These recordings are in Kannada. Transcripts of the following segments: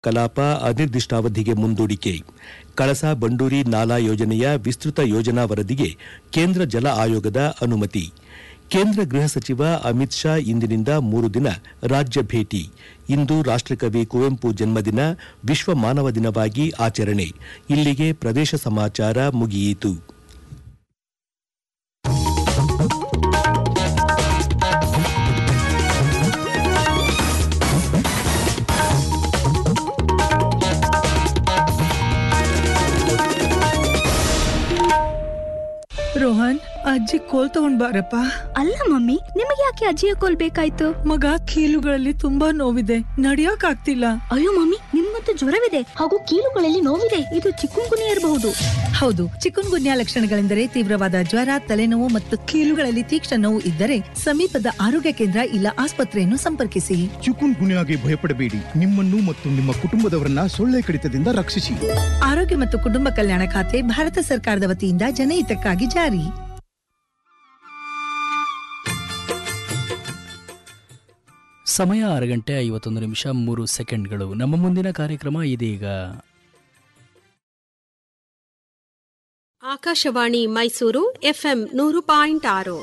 ಕಲಾಪ ಅನಿರ್ದಿಷ್ಟಾವಧಿಗೆ ಮುಂದೂಡಿಕೆ ಕಳಸಾ ಬಂಡೂರಿ ನಾಲಾ ಯೋಜನೆಯ ವಿಸ್ತೃತ ಯೋಜನಾ ವರದಿಗೆ ಕೇಂದ್ರ ಜಲ ಆಯೋಗದ ಅನುಮತಿ ಕೇಂದ್ರ ಗೃಹ ಸಚಿವ ಅಮಿತ್ ಶಾ ಇಂದಿನಿಂದ ಮೂರು ದಿನ ರಾಜ್ಯ ಭೇಟಿ ಇಂದು ರಾಷ್ಟಕವಿ ಕುವೆಂಪು ಜನ್ಮದಿನ ವಿಶ್ವ ಮಾನವ ದಿನವಾಗಿ ಆಚರಣೆ ಇಲ್ಲಿಗೆ ಪ್ರದೇಶ ಸಮಾಚಾರ ಮುಗಿಯಿತು ರೋಹನ್ ಅಜ್ಜಿ ಕೋಲ್ ತಗೊಂಡ್ ಬಾರಪ್ಪ ಅಲ್ಲ ಮಮ್ಮಿ ನಿಮಗೆ ಯಾಕೆ ಅಜ್ಜಿಯ ಕೋಲ್ ಬೇಕಾಯ್ತು ಮಗ ಕೀಲುಗಳಲ್ಲಿ ತುಂಬಾ ನೋವಿದೆ ನಡಿಯಕ್ ಆಗ್ತಿಲ್ಲ ಅಯ್ಯೋ ಮಮ್ಮಿ ನಿಮ್ಮಂತೂ ಜ್ವರವಿದೆ ಹಾಗೂ ಕೀಲುಗಳಲ್ಲಿ ನೋವಿದೆ ಇದು ಚಿಕ್ಕುಂಗುನಿ ಇರಬಹುದು ಹೌದು ಚಿಕನ್ ಗುನ್ಯಾ ಲಕ್ಷಣಗಳೆಂದರೆ ತೀವ್ರವಾದ ಜ್ವರ ತಲೆನೋವು ಮತ್ತು ಕೀಲುಗಳಲ್ಲಿ ತೀಕ್ಷ್ಣ ನೋವು ಇದ್ದರೆ ಸಮೀಪದ ಆರೋಗ್ಯ ಕೇಂದ್ರ ಇಲ್ಲ ಆಸ್ಪತ್ರೆಯನ್ನು ಸಂಪರ್ಕಿಸಿ ಚಿಕುನ್ ಗುನ್ಯಾಗೆ ಭಯಪಡಬೇಡಿ ನಿಮ್ಮನ್ನು ಮತ್ತು ನಿಮ್ಮ ಕುಟುಂಬದವರನ್ನ ಸೊಳ್ಳೆ ಕಡಿತದಿಂದ ರಕ್ಷಿಸಿ ಆರೋಗ್ಯ ಮತ್ತು ಕುಟುಂಬ ಕಲ್ಯಾಣ ಖಾತೆ ಭಾರತ ಸರ್ಕಾರದ ವತಿಯಿಂದ ಜನಹಿತಕ್ಕಾಗಿ ಜಾರಿ ಸಮಯ ಆರು ಗಂಟೆ ಐವತ್ತೊಂದು ನಿಮಿಷ ಮೂರು ಸೆಕೆಂಡ್ಗಳು ನಮ್ಮ ಮುಂದಿನ ಕಾರ್ಯಕ್ರಮ ಇದೀಗ ಆಕಾಶವಾಣಿ ಮೈಸೂರು ಎಫ್ಎಂ ನೂರು ಪಾಯಿಂಟ್ ಆರು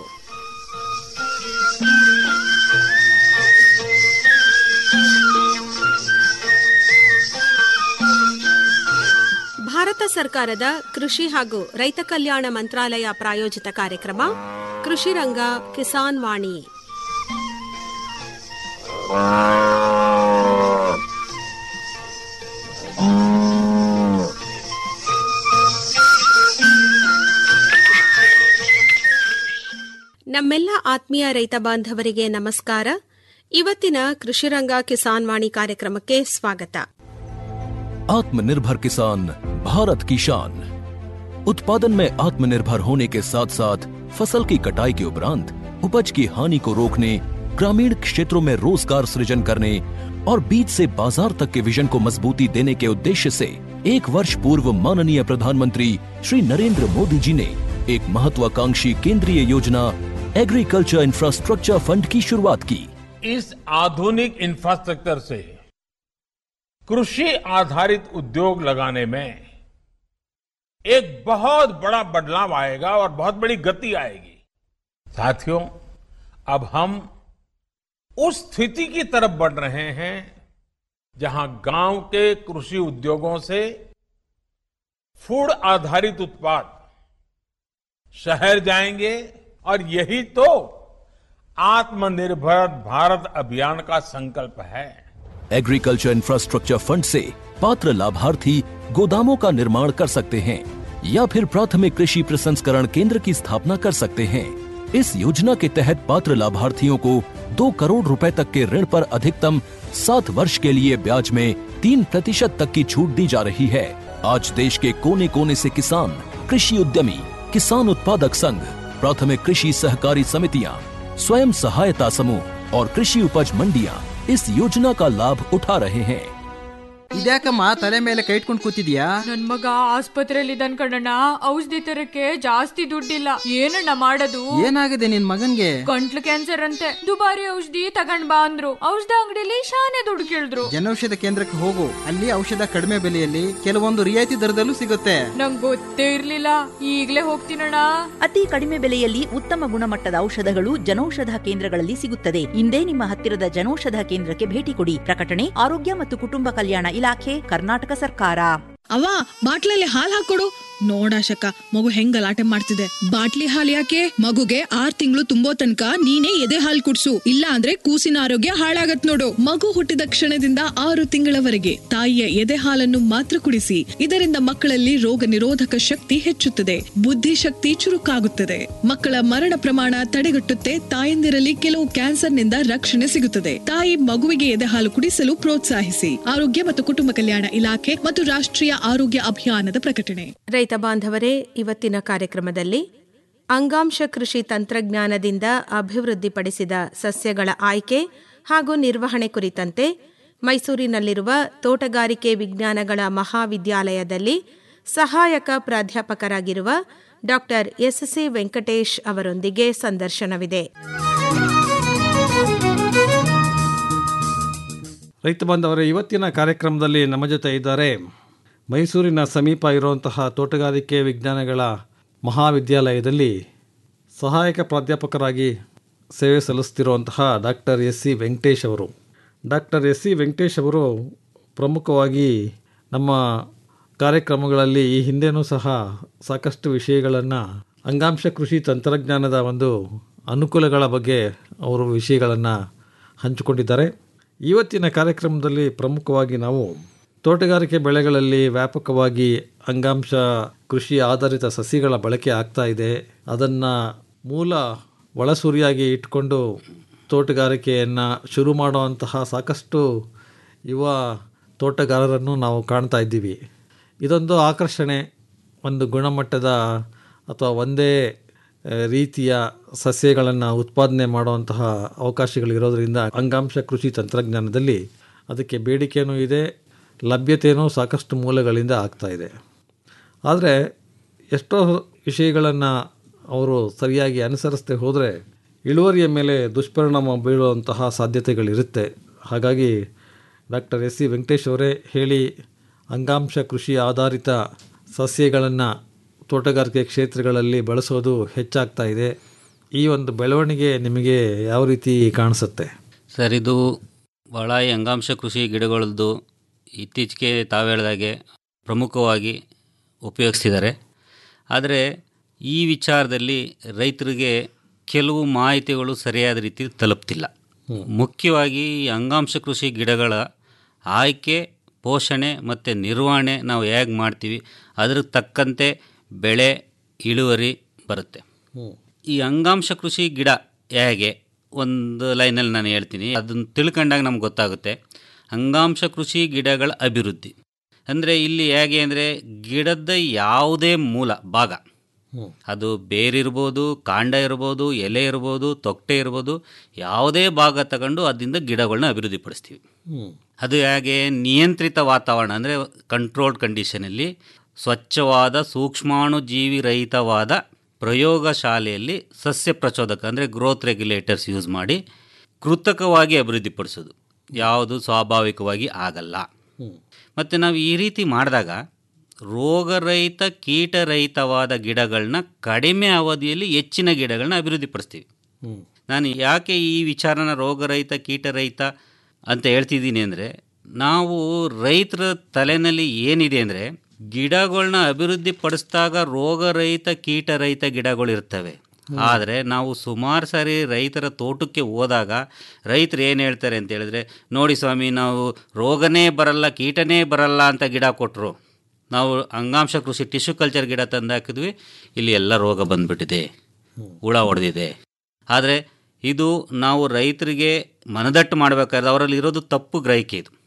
ಭಾರತ ಸರ್ಕಾರದ ಕೃಷಿ ಹಾಗೂ ರೈತ ಕಲ್ಯಾಣ ಮಂತ್ರಾಲಯ ಪ್ರಾಯೋಜಿತ ಕಾರ್ಯಕ್ರಮ ಕೃಷಿ ರಂಗ ಕಿಸಾನ್ ವಾಣಿ ನಮ್ಮೆಲ್ಲ ಆತ್ಮೀಯ ರೈತ ಬಾಂಧವರಿಗೆ ನಮಸ್ಕಾರ ಇವತ್ತಿನ ಕೃಷಿರಂಗ ಕಿಸಾನ್ ವಾಣಿ ಕಾರ್ಯಕ್ರಮಕ್ಕೆ ಸ್ವಾಗತ आत्मनिर्भर किसान भारत की शान उत्पादन में आत्मनिर्भर होने के साथ साथ फसल की कटाई के उपरांत उपज की हानि को रोकने ग्रामीण क्षेत्रों में रोजगार सृजन करने और बीज से बाजार तक के विजन को मजबूती देने के उद्देश्य से एक वर्ष पूर्व माननीय प्रधानमंत्री श्री नरेंद्र मोदी जी ने एक महत्वाकांक्षी केंद्रीय योजना एग्रीकल्चर इंफ्रास्ट्रक्चर फंड की शुरुआत की इस आधुनिक इंफ्रास्ट्रक्चर से कृषि आधारित उद्योग लगाने में एक बहुत बड़ा बदलाव आएगा और बहुत बड़ी गति आएगी साथियों अब हम उस स्थिति की तरफ बढ़ रहे हैं जहां गांव के कृषि उद्योगों से फूड आधारित उत्पाद शहर जाएंगे और यही तो आत्मनिर्भर भारत अभियान का संकल्प है एग्रीकल्चर इंफ्रास्ट्रक्चर फंड से पात्र लाभार्थी गोदामों का निर्माण कर सकते हैं या फिर प्राथमिक कृषि प्रसंस्करण केंद्र की स्थापना कर सकते हैं इस योजना के तहत पात्र लाभार्थियों को दो करोड़ रुपए तक के ऋण पर अधिकतम सात वर्ष के लिए ब्याज में तीन प्रतिशत तक की छूट दी जा रही है आज देश के कोने कोने से किसान कृषि उद्यमी किसान उत्पादक संघ प्राथमिक कृषि सहकारी समितियां स्वयं सहायता समूह और कृषि उपज मंडियां इस योजना का लाभ उठा रहे हैं ಇದ್ಯಾಕಮ್ಮ ತಲೆ ಮೇಲೆ ಕೈ ಇಟ್ಕೊಂಡು ಕೂತಿದ್ಯಾ ನನ್ ಮಗ ಆಸ್ಪತ್ರೆಯಲ್ಲಿ ಇದ್ದಾನ್ ಕಣಣ್ಣ ಔಷಧಿ ತರಕ್ಕೆ ಜಾಸ್ತಿ ದುಡ್ಡಿಲ್ಲ ಏನಣ್ಣ ಮಾಡೋದು ಏನಾಗಿದೆ ನಿನ್ ಮಗನ್ಗೆ ಗಂಟ್ಲು ಕ್ಯಾನ್ಸರ್ ಅಂತೆ ದುಬಾರಿ ಔಷಧಿ ತಗೊಂಡ್ ಬಾ ಅಂದ್ರು ಔಷಧ ಅಂಗಡಿಲಿ ಶಾನೆ ದುಡ್ಡು ಕೇಳಿದ್ರು ಜನೌಷಧ ಕೇಂದ್ರಕ್ಕೆ ಹೋಗು ಅಲ್ಲಿ ಔಷಧ ಕಡಿಮೆ ಬೆಲೆಯಲ್ಲಿ ಕೆಲವೊಂದು ರಿಯಾಯಿತಿ ದರದಲ್ಲೂ ಸಿಗುತ್ತೆ ನಂಗ್ ಗೊತ್ತೇ ಇರ್ಲಿಲ್ಲ ಈಗ್ಲೇ ಹೋಗ್ತೀನಣ್ಣ ಅತಿ ಕಡಿಮೆ ಬೆಲೆಯಲ್ಲಿ ಉತ್ತಮ ಗುಣಮಟ್ಟದ ಔಷಧಗಳು ಜನೌಷಧ ಕೇಂದ್ರಗಳಲ್ಲಿ ಸಿಗುತ್ತದೆ ಇಂದೇ ನಿಮ್ಮ ಹತ್ತಿರದ ಜನೌಷಧ ಕೇಂದ್ರಕ್ಕೆ ಭೇಟಿ ಕೊಡಿ ಪ್ರಕಟಣೆ ಆರೋಗ್ಯ ಮತ್ತು ಕುಟುಂಬ ಕಲ್ಯಾಣ ಇಲಾಖೆ ಕರ್ನಾಟಕ ಸರ್ಕಾರ ಅವ ಬಾಟ್ಲಲ್ಲಿ ಹಾಲ್ ಹಾಕೊಡು ನೋಡಾಶಕ ಮಗು ಹೆಂಗ್ ಗಲಾಟೆ ಮಾಡ್ತಿದೆ ಬಾಟ್ಲಿ ಹಾಲ್ ಯಾಕೆ ಮಗುಗೆ ಆರ್ ತಿಂಗಳು ತುಂಬೋ ತನಕ ನೀನೇ ಎದೆ ಹಾಲ್ ಕುಡ್ಸು ಇಲ್ಲ ಅಂದ್ರೆ ಕೂಸಿನ ಆರೋಗ್ಯ ಹಾಳಾಗತ್ ನೋಡು ಮಗು ಹುಟ್ಟಿದ ಕ್ಷಣದಿಂದ ಆರು ತಿಂಗಳವರೆಗೆ ತಾಯಿಯ ಎದೆ ಹಾಲನ್ನು ಮಾತ್ರ ಕುಡಿಸಿ ಇದರಿಂದ ಮಕ್ಕಳಲ್ಲಿ ರೋಗ ನಿರೋಧಕ ಶಕ್ತಿ ಹೆಚ್ಚುತ್ತದೆ ಬುದ್ಧಿಶಕ್ತಿ ಚುರುಕಾಗುತ್ತದೆ ಮಕ್ಕಳ ಮರಣ ಪ್ರಮಾಣ ತಡೆಗಟ್ಟುತ್ತೆ ತಾಯಂದಿರಲ್ಲಿ ಕೆಲವು ಕ್ಯಾನ್ಸರ್ನಿಂದ ರಕ್ಷಣೆ ಸಿಗುತ್ತದೆ ತಾಯಿ ಮಗುವಿಗೆ ಎದೆ ಹಾಲು ಕುಡಿಸಲು ಪ್ರೋತ್ಸಾಹಿಸಿ ಆರೋಗ್ಯ ಮತ್ತು ಕುಟುಂಬ ಕಲ್ಯಾಣ ಇಲಾಖೆ ಮತ್ತು ರಾಷ್ಟ್ರೀಯ ಆರೋಗ್ಯ ಅಭಿಯಾನದ ಪ್ರಕಟಣೆ ರೈತ ಬಾಂಧವರೇ ಇವತ್ತಿನ ಕಾರ್ಯಕ್ರಮದಲ್ಲಿ ಅಂಗಾಂಶ ಕೃಷಿ ತಂತ್ರಜ್ಞಾನದಿಂದ ಅಭಿವೃದ್ಧಿಪಡಿಸಿದ ಸಸ್ಯಗಳ ಆಯ್ಕೆ ಹಾಗೂ ನಿರ್ವಹಣೆ ಕುರಿತಂತೆ ಮೈಸೂರಿನಲ್ಲಿರುವ ತೋಟಗಾರಿಕೆ ವಿಜ್ಞಾನಗಳ ಮಹಾವಿದ್ಯಾಲಯದಲ್ಲಿ ಸಹಾಯಕ ಪ್ರಾಧ್ಯಾಪಕರಾಗಿರುವ ಡಾಕ್ಟರ್ ಎಸ್ಸಿ ವೆಂಕಟೇಶ್ ಅವರೊಂದಿಗೆ ಸಂದರ್ಶನವಿದೆ ರೈತ ಬಾಂಧವರೇ ಇವತ್ತಿನ ಕಾರ್ಯಕ್ರಮದಲ್ಲಿ ನಮ್ಮ ಜೊತೆ ಇದ್ದಾರೆ ಮೈಸೂರಿನ ಸಮೀಪ ಇರುವಂತಹ ತೋಟಗಾರಿಕೆ ವಿಜ್ಞಾನಗಳ ಮಹಾವಿದ್ಯಾಲಯದಲ್ಲಿ ಸಹಾಯಕ ಪ್ರಾಧ್ಯಾಪಕರಾಗಿ ಸೇವೆ ಸಲ್ಲಿಸ್ತಿರುವಂತಹ ಡಾಕ್ಟರ್ ಎಸ್ ಸಿ ವೆಂಕಟೇಶ್ ಅವರು ಡಾಕ್ಟರ್ ಎಸ್ ಸಿ ವೆಂಕಟೇಶ್ ಅವರು ಪ್ರಮುಖವಾಗಿ ನಮ್ಮ ಕಾರ್ಯಕ್ರಮಗಳಲ್ಲಿ ಈ ಹಿಂದೆನೂ ಸಹ ಸಾಕಷ್ಟು ವಿಷಯಗಳನ್ನು ಅಂಗಾಂಶ ಕೃಷಿ ತಂತ್ರಜ್ಞಾನದ ಒಂದು ಅನುಕೂಲಗಳ ಬಗ್ಗೆ ಅವರು ವಿಷಯಗಳನ್ನು ಹಂಚಿಕೊಂಡಿದ್ದಾರೆ ಇವತ್ತಿನ ಕಾರ್ಯಕ್ರಮದಲ್ಲಿ ಪ್ರಮುಖವಾಗಿ ನಾವು ತೋಟಗಾರಿಕೆ ಬೆಳೆಗಳಲ್ಲಿ ವ್ಯಾಪಕವಾಗಿ ಅಂಗಾಂಶ ಕೃಷಿ ಆಧಾರಿತ ಸಸಿಗಳ ಬಳಕೆ ಆಗ್ತಾ ಇದೆ ಅದನ್ನು ಮೂಲ ಒಳಸುರಿಯಾಗಿ ಇಟ್ಕೊಂಡು ತೋಟಗಾರಿಕೆಯನ್ನು ಶುರು ಮಾಡುವಂತಹ ಸಾಕಷ್ಟು ಯುವ ತೋಟಗಾರರನ್ನು ನಾವು ಕಾಣ್ತಾ ಇದ್ದೀವಿ ಇದೊಂದು ಆಕರ್ಷಣೆ ಒಂದು ಗುಣಮಟ್ಟದ ಅಥವಾ ಒಂದೇ ಆ, ರೀತಿಯ ಸಸ್ಯಗಳನ್ನು ಉತ್ಪಾದನೆ ಮಾಡುವಂತಹ ಅವಕಾಶಗಳಿರೋದರಿಂದ ಅಂಗಾಂಶ ಕೃಷಿ ತಂತ್ರಜ್ಞಾನದಲ್ಲಿ ಅದಕ್ಕೆ ಬೇಡಿಕೆಯೂ ಇದೆ ಲಭ್ಯತೆಯೂ ಸಾಕಷ್ಟು ಮೂಲಗಳಿಂದ ಆಗ್ತಾ ಇದೆ ಆದರೆ ಎಷ್ಟೋ ವಿಷಯಗಳನ್ನು ಅವರು ಸರಿಯಾಗಿ ಅನುಸರಿಸದೆ ಹೋದರೆ ಇಳುವರಿಯ ಮೇಲೆ ದುಷ್ಪರಿಣಾಮ ಬೀಳುವಂತಹ ಸಾಧ್ಯತೆಗಳಿರುತ್ತೆ ಹಾಗಾಗಿ ಡಾಕ್ಟರ್ ಎಸ್ ಸಿ ವೆಂಕಟೇಶ್ ಅವರೇ ಹೇಳಿ ಅಂಗಾಂಶ ಕೃಷಿ ಆಧಾರಿತ ಸಸ್ಯಗಳನ್ನು ತೋಟಗಾರಿಕೆ ಕ್ಷೇತ್ರಗಳಲ್ಲಿ ಬಳಸೋದು ಹೆಚ್ಚಾಗ್ತಾ ಇದೆ ಈ ಒಂದು ಬೆಳವಣಿಗೆ ನಿಮಗೆ ಯಾವ ರೀತಿ ಕಾಣಿಸುತ್ತೆ ಸರ್ ಇದು ಭಾಳ ಈ ಅಂಗಾಂಶ ಕೃಷಿ ಗಿಡಗಳದ್ದು ಇತ್ತೀಚೆಗೆ ತಾವು ಹೇಳ್ದಾಗೆ ಪ್ರಮುಖವಾಗಿ ಉಪಯೋಗಿಸ್ತಿದ್ದಾರೆ ಆದರೆ ಈ ವಿಚಾರದಲ್ಲಿ ರೈತರಿಗೆ ಕೆಲವು ಮಾಹಿತಿಗಳು ಸರಿಯಾದ ರೀತಿ ತಲುಪ್ತಿಲ್ಲ ಮುಖ್ಯವಾಗಿ ಈ ಅಂಗಾಂಶ ಕೃಷಿ ಗಿಡಗಳ ಆಯ್ಕೆ ಪೋಷಣೆ ಮತ್ತು ನಿರ್ವಹಣೆ ನಾವು ಹೇಗೆ ಮಾಡ್ತೀವಿ ಅದ್ರ ತಕ್ಕಂತೆ ಬೆಳೆ ಇಳುವರಿ ಬರುತ್ತೆ ಈ ಅಂಗಾಂಶ ಕೃಷಿ ಗಿಡ ಹೇಗೆ ಒಂದು ಲೈನಲ್ಲಿ ನಾನು ಹೇಳ್ತೀನಿ ಅದನ್ನು ತಿಳ್ಕೊಂಡಾಗ ನಮ್ಗೆ ಗೊತ್ತಾಗುತ್ತೆ ಅಂಗಾಂಶ ಕೃಷಿ ಗಿಡಗಳ ಅಭಿವೃದ್ಧಿ ಅಂದರೆ ಇಲ್ಲಿ ಹೇಗೆ ಅಂದರೆ ಗಿಡದ ಯಾವುದೇ ಮೂಲ ಭಾಗ ಅದು ಬೇರಿರ್ಬೋದು ಕಾಂಡ ಇರ್ಬೋದು ಎಲೆ ಇರ್ಬೋದು ತೊಟ್ಟೆ ಇರ್ಬೋದು ಯಾವುದೇ ಭಾಗ ತಗೊಂಡು ಅದರಿಂದ ಗಿಡಗಳನ್ನ ಅಭಿವೃದ್ಧಿಪಡಿಸ್ತೀವಿ ಅದು ಹೇಗೆ ನಿಯಂತ್ರಿತ ವಾತಾವರಣ ಅಂದರೆ ಕಂಟ್ರೋಲ್ಡ್ ಕಂಡೀಷನಲ್ಲಿ ಸ್ವಚ್ಛವಾದ ಸೂಕ್ಷ್ಮಾಣುಜೀವಿ ರಹಿತವಾದ ಪ್ರಯೋಗಶಾಲೆಯಲ್ಲಿ ಸಸ್ಯ ಪ್ರಚೋದಕ ಅಂದರೆ ಗ್ರೋತ್ ರೆಗ್ಯುಲೇಟರ್ಸ್ ಯೂಸ್ ಮಾಡಿ ಕೃತಕವಾಗಿ ಅಭಿವೃದ್ಧಿಪಡಿಸೋದು ಯಾವುದು ಸ್ವಾಭಾವಿಕವಾಗಿ ಆಗಲ್ಲ ಮತ್ತು ನಾವು ಈ ರೀತಿ ಮಾಡಿದಾಗ ರೋಗರಹಿತ ಕೀಟರಹಿತವಾದ ಗಿಡಗಳನ್ನ ಕಡಿಮೆ ಅವಧಿಯಲ್ಲಿ ಹೆಚ್ಚಿನ ಗಿಡಗಳನ್ನ ಅಭಿವೃದ್ಧಿಪಡಿಸ್ತೀವಿ ನಾನು ಯಾಕೆ ಈ ವಿಚಾರನ ರೋಗರಹಿತ ಕೀಟರಹಿತ ಅಂತ ಹೇಳ್ತಿದ್ದೀನಿ ಅಂದರೆ ನಾವು ರೈತರ ತಲೆನಲ್ಲಿ ಏನಿದೆ ಅಂದರೆ ಗಿಡಗಳನ್ನ ಅಭಿವೃದ್ಧಿ ಪಡಿಸಿದಾಗ ರೋಗರಹಿತ ಕೀಟರಹಿತ ಗಿಡಗಳು ಇರ್ತವೆ ಆದರೆ ನಾವು ಸುಮಾರು ಸಾರಿ ರೈತರ ತೋಟಕ್ಕೆ ಹೋದಾಗ ರೈತರು ಏನು ಹೇಳ್ತಾರೆ ಅಂತ ಹೇಳಿದ್ರೆ ನೋಡಿ ಸ್ವಾಮಿ ನಾವು ರೋಗನೇ ಬರಲ್ಲ ಕೀಟನೇ ಬರಲ್ಲ ಅಂತ ಗಿಡ ಕೊಟ್ಟರು ನಾವು ಅಂಗಾಂಶ ಕೃಷಿ ಟಿಶ್ಯೂ ಕಲ್ಚರ್ ಗಿಡ ತಂದು ಹಾಕಿದ್ವಿ ಇಲ್ಲಿ ಎಲ್ಲ ರೋಗ ಬಂದ್ಬಿಟ್ಟಿದೆ ಹುಳ ಹೊಡೆದಿದೆ ಆದರೆ ಇದು ನಾವು ರೈತರಿಗೆ ಮನದಟ್ಟು ಮಾಡಬೇಕಾದ್ರೆ ಅವರಲ್ಲಿ ಇರೋದು ತಪ್ಪು ಗ್ರಹಿಕೆ ಇದು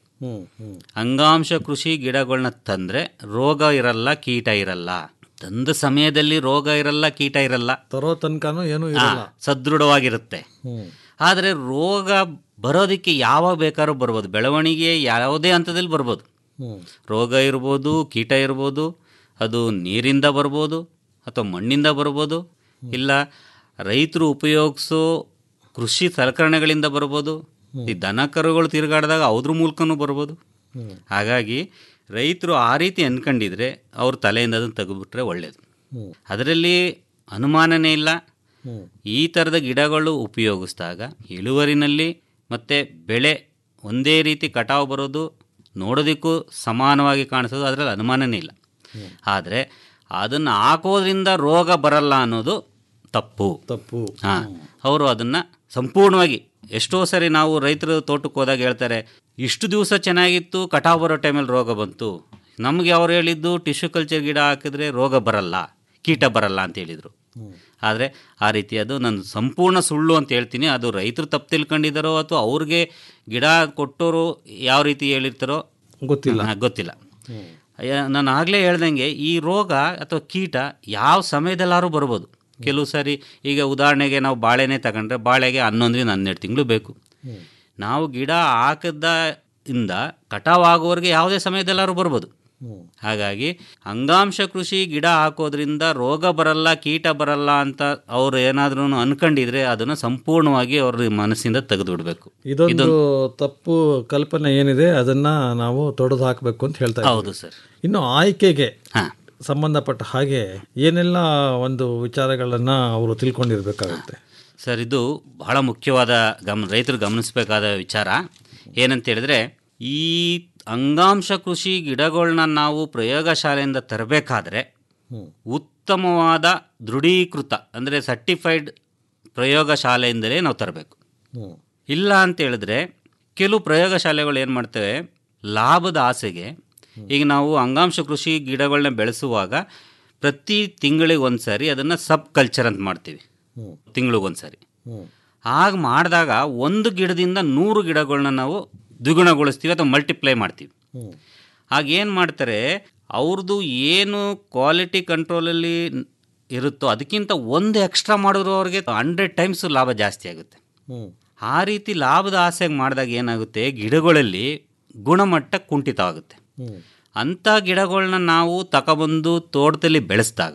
ಅಂಗಾಂಶ ಕೃಷಿ ಗಿಡಗಳನ್ನ ತಂದರೆ ರೋಗ ಇರಲ್ಲ ಕೀಟ ಇರಲ್ಲ ತಂದ ಸಮಯದಲ್ಲಿ ರೋಗ ಇರಲ್ಲ ಕೀಟ ಇರಲ್ಲ ತರೋ ತನಕನೂ ಏನೂ ಹಾ, ಇರಲ್ಲ ಸದೃಢವಾಗಿರುತ್ತೆ ಹ್ಮ್. ಆದರೆ ರೋಗ ಬರೋದಕ್ಕೆ ಯಾವಾಗ ಬೇಕಾದ್ರೂ ಬರ್ಬೋದು ಬೆಳವಣಿಗೆ ಯಾವುದೇ ಹಂತದಲ್ಲಿ ಬರ್ಬೋದು ಹ್ಮ್. ರೋಗ ಇರ್ಬೋದು ಕೀಟ ಇರ್ಬೋದು ಅದು ನೀರಿಂದ ಬರ್ಬೋದು ಅಥವಾ ಮಣ್ಣಿಂದ ಬರ್ಬೋದು ಇಲ್ಲ ರೈತರು ಉಪಯೋಗಿಸೋ ಕೃಷಿ ಸಲಕರಣೆಗಳಿಂದ ಬರ್ಬೋದು ಈ ದನ ಕರುಗಳು ತಿರುಗಾಡಿದಾಗ ಅದ್ರ ಮೂಲಕನೂ ಬರ್ಬೋದು ಹ್ಮ್. ಹಾಗಾಗಿ ರೈತರು ಆ ರೀತಿ ಅನ್ಕೊಂಡಿದ್ರೆ ಅವ್ರ ತಲೆಯಿಂದ ಅದನ್ನು ತೆಗೆದುಬಿಟ್ರೆ ಒಳ್ಳೆಯದು ಹ್ಮ್. ಅದರಲ್ಲಿ ಅನುಮಾನನೇ ಇಲ್ಲ ಹ್ಮ್. ಈ ಥರದ ಗಿಡಗಳು ಉಪಯೋಗಿಸಿದಾಗ ಇಳುವರಿನಲ್ಲಿ ಮತ್ತು ಬೆಳೆ ಒಂದೇ ರೀತಿ ಕಟಾವು ಬರೋದು ನೋಡೋದಕ್ಕೂ ಸಮಾನವಾಗಿ ಕಾಣಿಸೋದು ಅದರಲ್ಲಿ ಅನುಮಾನನೇ ಇಲ್ಲ ಆದರೆ ಅದನ್ನು ಹಾಕೋದ್ರಿಂದ ರೋಗ ಬರಲ್ಲ ಅನ್ನೋದು ತಪ್ಪು ತಪ್ಪು ಹಾಂ ಅವರು ಅದನ್ನು ಸಂಪೂರ್ಣವಾಗಿ ಎಷ್ಟೋ ಸರಿ ನಾವು ರೈತರ ತೋಟಕ್ಕೆ ಹೋದಾಗ ಹೇಳ್ತಾರೆ ಇಷ್ಟು ದಿವಸ ಚೆನ್ನಾಗಿತ್ತು ಕಟಾವು ಬರೋ ಟೈಮಲ್ಲಿ ರೋಗ ಬಂತು ನಮಗೆ ಅವ್ರು ಹೇಳಿದ್ದು ಟಿಶ್ಯೂ ಕಲ್ಚರ್ ಗಿಡ ಹಾಕಿದ್ರೆ ರೋಗ ಬರಲ್ಲ ಕೀಟ ಬರಲ್ಲ ಅಂತ ಹೇಳಿದರು ಆದರೆ ಆ ರೀತಿ ಅದು ನಾನು ಸಂಪೂರ್ಣ ಸುಳ್ಳು ಅಂತ ಹೇಳ್ತೀನಿ ಅದು ರೈತರು ತಪ್ಪು ತಿಳ್ಕೊಂಡಿದ್ದಾರೋ ಅಥವಾ ಅವ್ರಿಗೆ ಗಿಡ ಕೊಟ್ಟೋರು ಯಾವ ರೀತಿ ಹೇಳಿರ್ತಾರೋ ಗೊತ್ತಿಲ್ಲ ಹಾ, ಗೊತ್ತಿಲ್ಲ ಅಯ್ಯ, ನಾನು ಆಗಲೇ ಹೇಳ್ದಂಗೆ ಈ ರೋಗ ಅಥವಾ ಕೀಟ ಯಾವ ಸಮಯದಲ್ಲಾದ್ರೂ ಬರ್ಬೋದು ಕೆಲವು ಸಾರಿ ಈಗ ಉದಾಹರಣೆಗೆ ನಾವು ಬಾಳೆನೇ ತಗೊಂಡ್ರೆ ಬಾಳೆಗೆ ಹನ್ನೊಂದರಿಂದ ಹನ್ನೆರಡು ತಿಂಗಳು ಬೇಕು ನಾವು ಗಿಡ ಹಾಕದ ಇಂದ ಕಟಾವ್ ಆಗೋವರೆಗೆ ಯಾವುದೇ ಸಮಯದಲ್ಲಾದ್ರೂ ಬರ್ಬೋದು ಹಾಗಾಗಿ ಅಂಗಾಂಶ ಕೃಷಿ ಗಿಡ ಹಾಕೋದ್ರಿಂದ ರೋಗ ಬರಲ್ಲ ಕೀಟ ಬರಲ್ಲ ಅಂತ ಅವ್ರು ಏನಾದ್ರೂ ಅನ್ಕೊಂಡಿದ್ರೆ ಅದನ್ನು ಸಂಪೂರ್ಣವಾಗಿ ಅವ್ರ ಮನಸ್ಸಿಂದ ತೆಗೆದು ಬಿಡಬೇಕು ಇದೊಂದು ತಪ್ಪು ಕಲ್ಪನೆ ಏನಿದೆ ಅದನ್ನ ನಾವು ತೊಡೆದು ಹಾಕಬೇಕು ಅಂತ ಹೇಳ್ತಾ ಇದ್ದೀವಿ. ಹೌದು ಸರ್ ಇನ್ನು ಆಯ್ಕೆಗೆ ಹಾ. ಸಂಬಂಧಪಟ್ಟ ಹಾಗೆ ಏನೆಲ್ಲ ಒಂದು ವಿಚಾರಗಳನ್ನ ಅವರು ತಿಳ್ಕೊಂಡಿರ್ಬೇಕಾಗುತ್ತೆ ಸರ್ ಇದು ಬಹಳ ಮುಖ್ಯವಾದ ಗಮ ರೈತರು ಗಮನಿಸಬೇಕಾದ ವಿಚಾರ ಏನಂತ ಹೇಳಿದ್ರೆ ಈ ಅಂಗಾಂಶ ಕೃಷಿ ಗಿಡಗಳನ್ನ ನಾವು ಪ್ರಯೋಗಶಾಲೆಯಿಂದ ತರಬೇಕಾದ್ರೆ ಉತ್ತಮವಾದ ದೃಢೀಕೃತ ಅಂದರೆ ಸರ್ಟಿಫೈಡ್ ಪ್ರಯೋಗಶಾಲೆಯಿಂದಲೇ ನಾವು ತರಬೇಕು ಇಲ್ಲ ಅಂತ ಹೇಳಿದ್ರೆ ಕೆಲವು ಪ್ರಯೋಗಶಾಲೆಗಳು ಏನು ಮಾಡ್ತವೆ ಲಾಭದ ಆಸೆಗೆ ಈಗ ನಾವು ಅಂಗಾಂಶ ಕೃಷಿ ಗಿಡಗಳನ್ನ ಬೆಳೆಸುವಾಗ ಪ್ರತಿ ತಿಂಗಳಿಗೆ ಒಂದು ಸಾರಿ ಅದನ್ನು ಸಬ್ ಕಲ್ಚರ್ ಅಂತ ಮಾಡ್ತೀವಿ ತಿಂಗಳಿಗೊಂದು ಸಾರಿ ಹಾಗೆ ಮಾಡಿದಾಗ ಒಂದು ಗಿಡದಿಂದ ನೂರು ಗಿಡಗಳನ್ನ ನಾವು ದ್ವಿಗುಣಗೊಳಿಸ್ತೀವಿ ಅಥವಾ ಮಲ್ಟಿಪ್ಲೈ ಮಾಡ್ತೀವಿ ಆಗ ಏನು ಮಾಡ್ತಾರೆ ಅವ್ರದ್ದು ಏನು ಕ್ವಾಲಿಟಿ ಕಂಟ್ರೋಲಲ್ಲಿ ಇರುತ್ತೋ ಅದಕ್ಕಿಂತ ಒಂದು ಎಕ್ಸ್ಟ್ರಾ ಮಾಡಿದ್ರು ಅವ್ರಿಗೆ ಹಂಡ್ರೆಡ್ ಟೈಮ್ಸ್ ಲಾಭ ಜಾಸ್ತಿ ಆಗುತ್ತೆ ಆ ರೀತಿ ಲಾಭದ ಆಸೆಗೆ ಮಾಡಿದಾಗ ಏನಾಗುತ್ತೆ ಗಿಡಗಳಲ್ಲಿ ಗುಣಮಟ್ಟ ಕುಂಠಿತವಾಗುತ್ತೆ ಅಂಥ ಗಿಡಗಳನ್ನ ನಾವು ತಗೊಬಂದು ತೋಟದಲ್ಲಿ ಬೆಳೆಸಿದಾಗ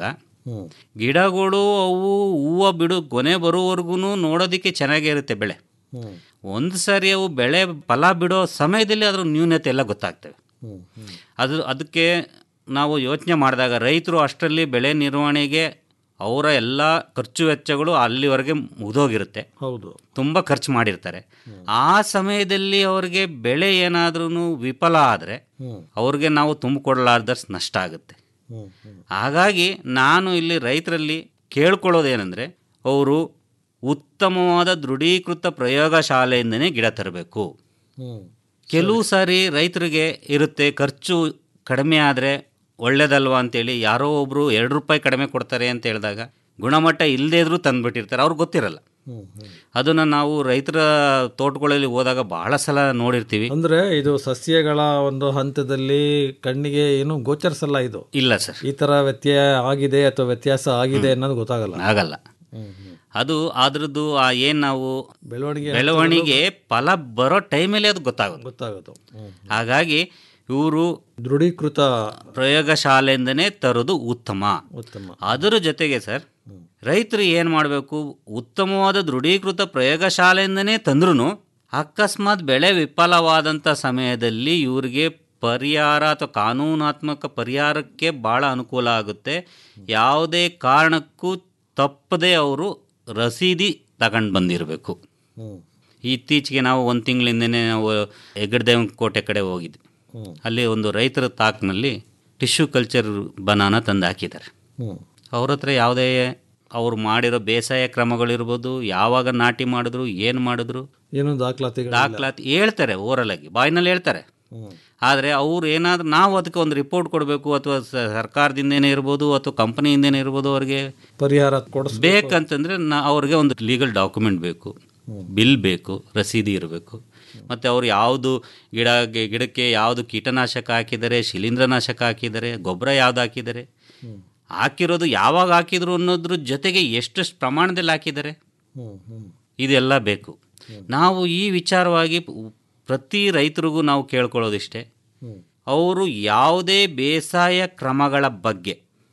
ಗಿಡಗಳು ಅವು ಹೂವು ಬಿಡು ಕೊನೆ ಬರೋವರೆಗೂ ನೋಡೋದಕ್ಕೆ ಚೆನ್ನಾಗೇ ಇರುತ್ತೆ ಬೆಳೆ ಒಂದು ಸಾರಿ ಅವು ಬೆಳೆ ಫಲ ಬಿಡೋ ಸಮಯದಲ್ಲಿ ಅದ್ರ ನ್ಯೂನತೆ ಎಲ್ಲ ಗೊತ್ತಾಗ್ತವೆ ಅದು ಅದಕ್ಕೆ ನಾವು ಯೋಚನೆ ಮಾಡಿದಾಗ ರೈತರು ಅಷ್ಟರಲ್ಲಿ ಬೆಳೆ ನಿರ್ವಹಣೆಗೆ ಅವರ ಎಲ್ಲ ಖರ್ಚು ವೆಚ್ಚಗಳು ಅಲ್ಲಿವರೆಗೆ ಮುಗಿದೋಗಿರುತ್ತೆ ಹೌದು ತುಂಬ ಖರ್ಚು ಮಾಡಿರ್ತಾರೆ ಆ ಸಮಯದಲ್ಲಿ ಅವ್ರಿಗೆ ಬೆಳೆ ಏನಾದ್ರೂ ವಿಫಲ ಆದರೆ ಅವ್ರಿಗೆ ನಾವು ತುಂಬಿಕೊಡಲಾರ್ದಷ್ಟು ನಷ್ಟ ಆಗುತ್ತೆ ಹಾಗಾಗಿ ನಾನು ಇಲ್ಲಿ ರೈತರಲ್ಲಿ ಕೇಳ್ಕೊಳ್ಳೋದೇನೆಂದರೆ ಅವರು ಉತ್ತಮವಾದ ದೃಢೀಕೃತ ಪ್ರಯೋಗಶಾಲೆಯಿಂದನೇ ಗಿಡ ತರಬೇಕು ಕೆಲವು ಸಾರಿ ರೈತರಿಗೆ ಇರುತ್ತೆ ಖರ್ಚು ಕಡಿಮೆ ಆದರೆ ಒಳ್ಳೇದಲ್ವಾ ಅಂತೇಳಿ ಯಾರೋ ಒಬ್ಬರು ಎರಡು ರೂಪಾಯಿ ಕಡಿಮೆ ಕೊಡ್ತಾರೆ ಅಂತ ಹೇಳಿದಾಗ ಗುಣಮಟ್ಟ ಇಲ್ಲದೇ ಇದ್ರೂ ತಂದುಬಿಟ್ಟಿರ್ತಾರೆ ಅವ್ರಿಗೆ ಗೊತ್ತಿರಲ್ಲ ಅದನ್ನು ನಾವು ರೈತರ ತೋಟಗಳಲ್ಲಿ ಹೋದಾಗ ಬಹಳ ಸಲ ನೋಡಿರ್ತೀವಿ ಅಂದ್ರೆ ಇದು ಸಸ್ಯಗಳ ಒಂದು ಹಂತದಲ್ಲಿ ಕಣ್ಣಿಗೆ ಏನು ಗೋಚರಿಸಲ್ಲ ಇದು ಇಲ್ಲ ಸರ್ ಈ ತರ ವ್ಯತ್ಯಯ ಆಗಿದೆ ಅಥವಾ ವ್ಯತ್ಯಾಸ ಆಗಿದೆ ಅನ್ನೋದು ಗೊತ್ತಾಗಲ್ಲ ಆಗಲ್ಲ ಅದು ಅದ್ರದ್ದು ಆ ಏನು ನಾವು ಬೆಳವಣಿಗೆ ಬೆಳವಣಿಗೆ ಫಲ ಬರೋ ಟೈಮಲ್ಲಿ ಅದು ಗೊತ್ತಾಗುತ್ತೆ ಗೊತ್ತಾಗುತ್ತೆ ಹಾಗಾಗಿ ಇವರು ದೃಢೀಕೃತ ಪ್ರಯೋಗಶಾಲೆಯಿಂದನೇ ತರೋದು ಉತ್ತಮ ಉತ್ತಮ ಅದರ ಜೊತೆಗೆ ಸರ್ ರೈತರು ಏನು ಮಾಡಬೇಕು ಉತ್ತಮವಾದ ದೃಢೀಕೃತ ಪ್ರಯೋಗಶಾಲೆಯಿಂದನೇ ತಂದ್ರೂ ಅಕಸ್ಮಾತ್ ಬೆಳೆ ವಿಫಲವಾದಂಥ ಸಮಯದಲ್ಲಿ ಇವ್ರಿಗೆ ಪರಿಹಾರ ಅಥವಾ ಕಾನೂನಾತ್ಮಕ ಪರಿಹಾರಕ್ಕೆ ಭಾಳ ಅನುಕೂಲ ಆಗುತ್ತೆ ಯಾವುದೇ ಕಾರಣಕ್ಕೂ ತಪ್ಪದೆ ಅವರು ರಸೀದಿ ತಗೊಂಡು ಬಂದಿರಬೇಕು ಇತ್ತೀಚೆಗೆ ನಾವು ಒಂದು ತಿಂಗಳಿಂದನೇ ನಾವು ಹೆಗ್ಗಡದೇವನ ಕೋಟೆ ಕಡೆ ಹೋಗಿದ್ವಿ ಅಲ್ಲಿ ಒಂದು ರೈತರ ತಾಕ್ನಲ್ಲಿ ಟಿಶ್ಯೂ ಕಲ್ಚರ್ ಬನಾನ ತಂದು ಹಾಕಿದ್ದಾರೆ ಅವ್ರ ಹತ್ರ ಯಾವುದೇ ಅವ್ರು ಮಾಡಿರೋ ಬೇಸಾಯ ಕ್ರಮಗಳಿರ್ಬೋದು ಯಾವಾಗ ನಾಟಿ ಮಾಡಿದ್ರು ಏನು ಮಾಡಿದ್ರು ಏನು ದಾಖಲಾತಿಗಳು ದಾಖಲಾತಿ ಹೇಳ್ತಾರೆ ಓರಲಾಗಿ ಬಾಯಿನಲ್ಲಿ ಹೇಳ್ತಾರೆ ಆದರೆ ಅವ್ರು ಏನಾದರೂ ನಾವು ಅದಕ್ಕೆ ಒಂದು ರಿಪೋರ್ಟ್ ಕೊಡಬೇಕು ಅಥವಾ ಸ- ಸರ್ಕಾರದಿಂದೇನೇ ಇರ್ಬೋದು ಅಥವಾ ಕಂಪನಿಯಿಂದೇನೇ ಇರ್ಬೋದು ಅವ್ರಿಗೆ ಪರಿಹಾರ ಕೊಡಿಸ್ ಬೇಕಂತಂದ್ರೆ ನಾ ಅವ್ರಿಗೆ ಒಂದು ಲೀಗಲ್ ಡಾಕ್ಯುಮೆಂಟ್ ಬೇಕು ಬಿಲ್ ಬೇಕು ರಸೀದಿ ಇರಬೇಕು ಮತ್ತು ಅವ್ರು ಯಾವುದು ಗಿಡ ಗಿಡಕ್ಕೆ ಯಾವುದು ಕೀಟನಾಶಕ ಹಾಕಿದ್ದಾರೆ ಶಿಲೀಂಧ್ರನಾಶಕ ಹಾಕಿದ್ದಾರೆ ಗೊಬ್ಬರ ಯಾವ್ದು ಹಾಕಿದ್ದಾರೆ ಹಾಕಿರೋದು ಯಾವಾಗ ಹಾಕಿದ್ರು ಅನ್ನೋದ್ರ ಜೊತೆಗೆ ಎಷ್ಟೆಷ್ಟು ಪ್ರಮಾಣದಲ್ಲಿ ಹಾಕಿದ್ದಾರೆ ಇದೆಲ್ಲ ಬೇಕು ನಾವು ಈ ವಿಚಾರವಾಗಿ ಪ್ರತಿ ರೈತರಿಗೂ ನಾವು ಕೇಳ್ಕೊಳ್ಳೋದಿಷ್ಟೇ ಅವರು ಯಾವುದೇ ಬೇಸಾಯ ಕ್ರಮಗಳ ಬಗ್ಗೆ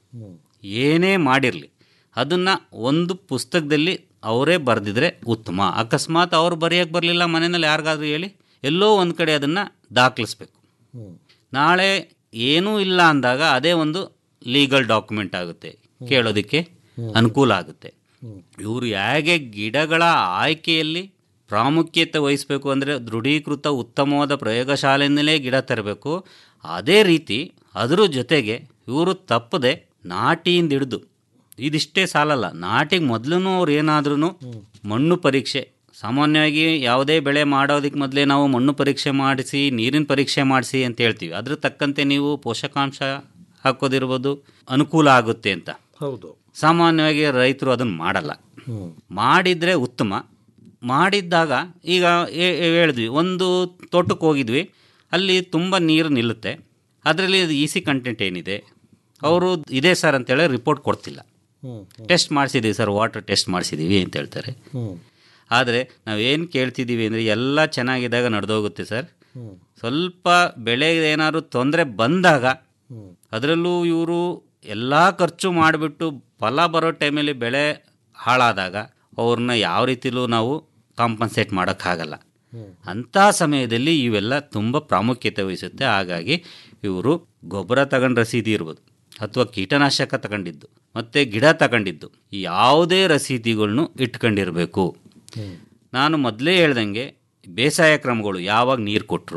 ಏನೇ ಮಾಡಿರಲಿ ಅದನ್ನು ಒಂದು ಪುಸ್ತಕದಲ್ಲಿ ಅವರೇ ಬರೆದಿದ್ರೆ ಉತ್ತಮ ಅಕಸ್ಮಾತ್ ಅವ್ರು ಬರೆಯೋಕ್ಕೆ ಬರಲಿಲ್ಲ ಮನೆಯಲ್ಲಿ ಯಾರಿಗಾದ್ರೂ ಹೇಳಿ ಎಲ್ಲೋ ಒಂದು ಕಡೆ ಅದನ್ನು ದಾಖಲಿಸ್ಬೇಕು ನಾಳೆ ಏನೂ ಇಲ್ಲ ಅಂದಾಗ ಅದೇ ಒಂದು ಲೀಗಲ್ ಡಾಕ್ಯುಮೆಂಟ್ ಆಗುತ್ತೆ ಕೇಳೋದಕ್ಕೆ ಅನುಕೂಲ ಆಗುತ್ತೆ ಇವರು ಹೇಗೆ ಗಿಡಗಳ ಆಯ್ಕೆಯಲ್ಲಿ ಪ್ರಾಮುಖ್ಯತೆ ವಹಿಸಬೇಕು ಅಂದರೆ ದೃಢೀಕೃತ ಉತ್ತಮವಾದ ಪ್ರಯೋಗಶಾಲೆಯಿಂದಲೇ ಗಿಡ ತರಬೇಕು ಅದೇ ರೀತಿ ಅದರ ಜೊತೆಗೆ ಇವರು ತಪ್ಪದೆ ನಾಟಿಯಿಂದ ಹಿಡಿದು ಇದಿಷ್ಟೇ ಸಾಲಲ್ಲ ನಾಟಿಗೆ ಮೊದಲು ಅವ್ರು ಏನಾದ್ರೂ ಮಣ್ಣು ಪರೀಕ್ಷೆ ಸಾಮಾನ್ಯವಾಗಿ ಯಾವುದೇ ಬೆಳೆ ಮಾಡೋದಕ್ಕೆ ಮೊದಲೇ ನಾವು ಮಣ್ಣು ಪರೀಕ್ಷೆ ಮಾಡಿಸಿ ನೀರಿನ ಪರೀಕ್ಷೆ ಮಾಡಿಸಿ ಅಂತ ಹೇಳ್ತೀವಿ ಅದ್ರ ತಕ್ಕಂತೆ ನೀವು ಪೋಷಕಾಂಶ ಹಾಕೋದಿರ್ಬೋದು ಅನುಕೂಲ ಆಗುತ್ತೆ ಅಂತ ಹೌದು ಸಾಮಾನ್ಯವಾಗಿ ರೈತರು ಅದನ್ನು ಮಾಡಲ್ಲ ಮಾಡಿದರೆ ಉತ್ತಮ ಮಾಡಿದ್ದಾಗ ಈಗ ಹೇ- ಹೇ- ಹೇಳಿದ್ವಿ ಒಂದು ತೋಟಕ್ಕೆ ಹೋಗಿದ್ವಿ ಅಲ್ಲಿ ತುಂಬ ನೀರು ನಿಲ್ಲುತ್ತೆ ಅದರಲ್ಲಿ ಇ ಸಿ ಕಂಟೆಂಟ್ ಏನಿದೆ ಅವರು ಇದೆ ಸರ್ ಅಂತೇಳಿ ರಿಪೋರ್ಟ್ ಕೊಡ್ತಿಲ್ಲ ಟೆಸ್ಟ್ ಮಾಡಿಸಿದ್ದೀವಿ ಸರ್ ವಾಟರ್ ಟೆಸ್ಟ್ ಮಾಡಿಸಿದ್ದೀವಿ ಅಂತ ಹೇಳ್ತಾರೆ ಆದರೆ ನಾವೇನು ಕೇಳ್ತಿದ್ದೀವಿ ಅಂದರೆ ಎಲ್ಲ ಚೆನ್ನಾಗಿದ್ದಾಗ ನಡೆದೋಗುತ್ತೆ ಸರ್ ಸ್ವಲ್ಪ ಬೆಳೆಗೆ ಏನಾದ್ರು ತೊಂದರೆ ಬಂದಾಗ ಅದರಲ್ಲೂ ಇವರು ಎಲ್ಲ ಖರ್ಚು ಮಾಡಿಬಿಟ್ಟು ಫಲ ಬರೋ ಟೈಮಲ್ಲಿ ಬೆಳೆ ಹಾಳಾದಾಗ ಅವ್ರನ್ನ ಯಾವ ರೀತಿಲೂ ನಾವು ಕಾಂಪನ್ಸೇಟ್ ಮಾಡೋಕ್ಕಾಗಲ್ಲ ಅಂಥ ಸಮಯದಲ್ಲಿ ಇವೆಲ್ಲ ತುಂಬ ಪ್ರಾಮುಖ್ಯತೆ ವಹಿಸುತ್ತೆ ಹಾಗಾಗಿ ಇವರು ಗೊಬ್ಬರ ತಗೊಂಡು ರಸೀದಿ ಇರ್ಬೋದು ಅಥವಾ ಕೀಟನಾಶಕ ತಗೊಂಡಿದ್ದು ಮತ್ತು ಗಿಡ ತಗೊಂಡಿದ್ದು ಯಾವುದೇ ರಸೀದಿಗಳ್ನು ಇಟ್ಕೊಂಡಿರಬೇಕು ನಾನು ಮೊದಲೇ ಹೇಳ್ದಂಗೆ ಬೇಸಾಯ ಕ್ರಮಗಳು ಯಾವಾಗ ನೀರು ಕೊಟ್ಟರು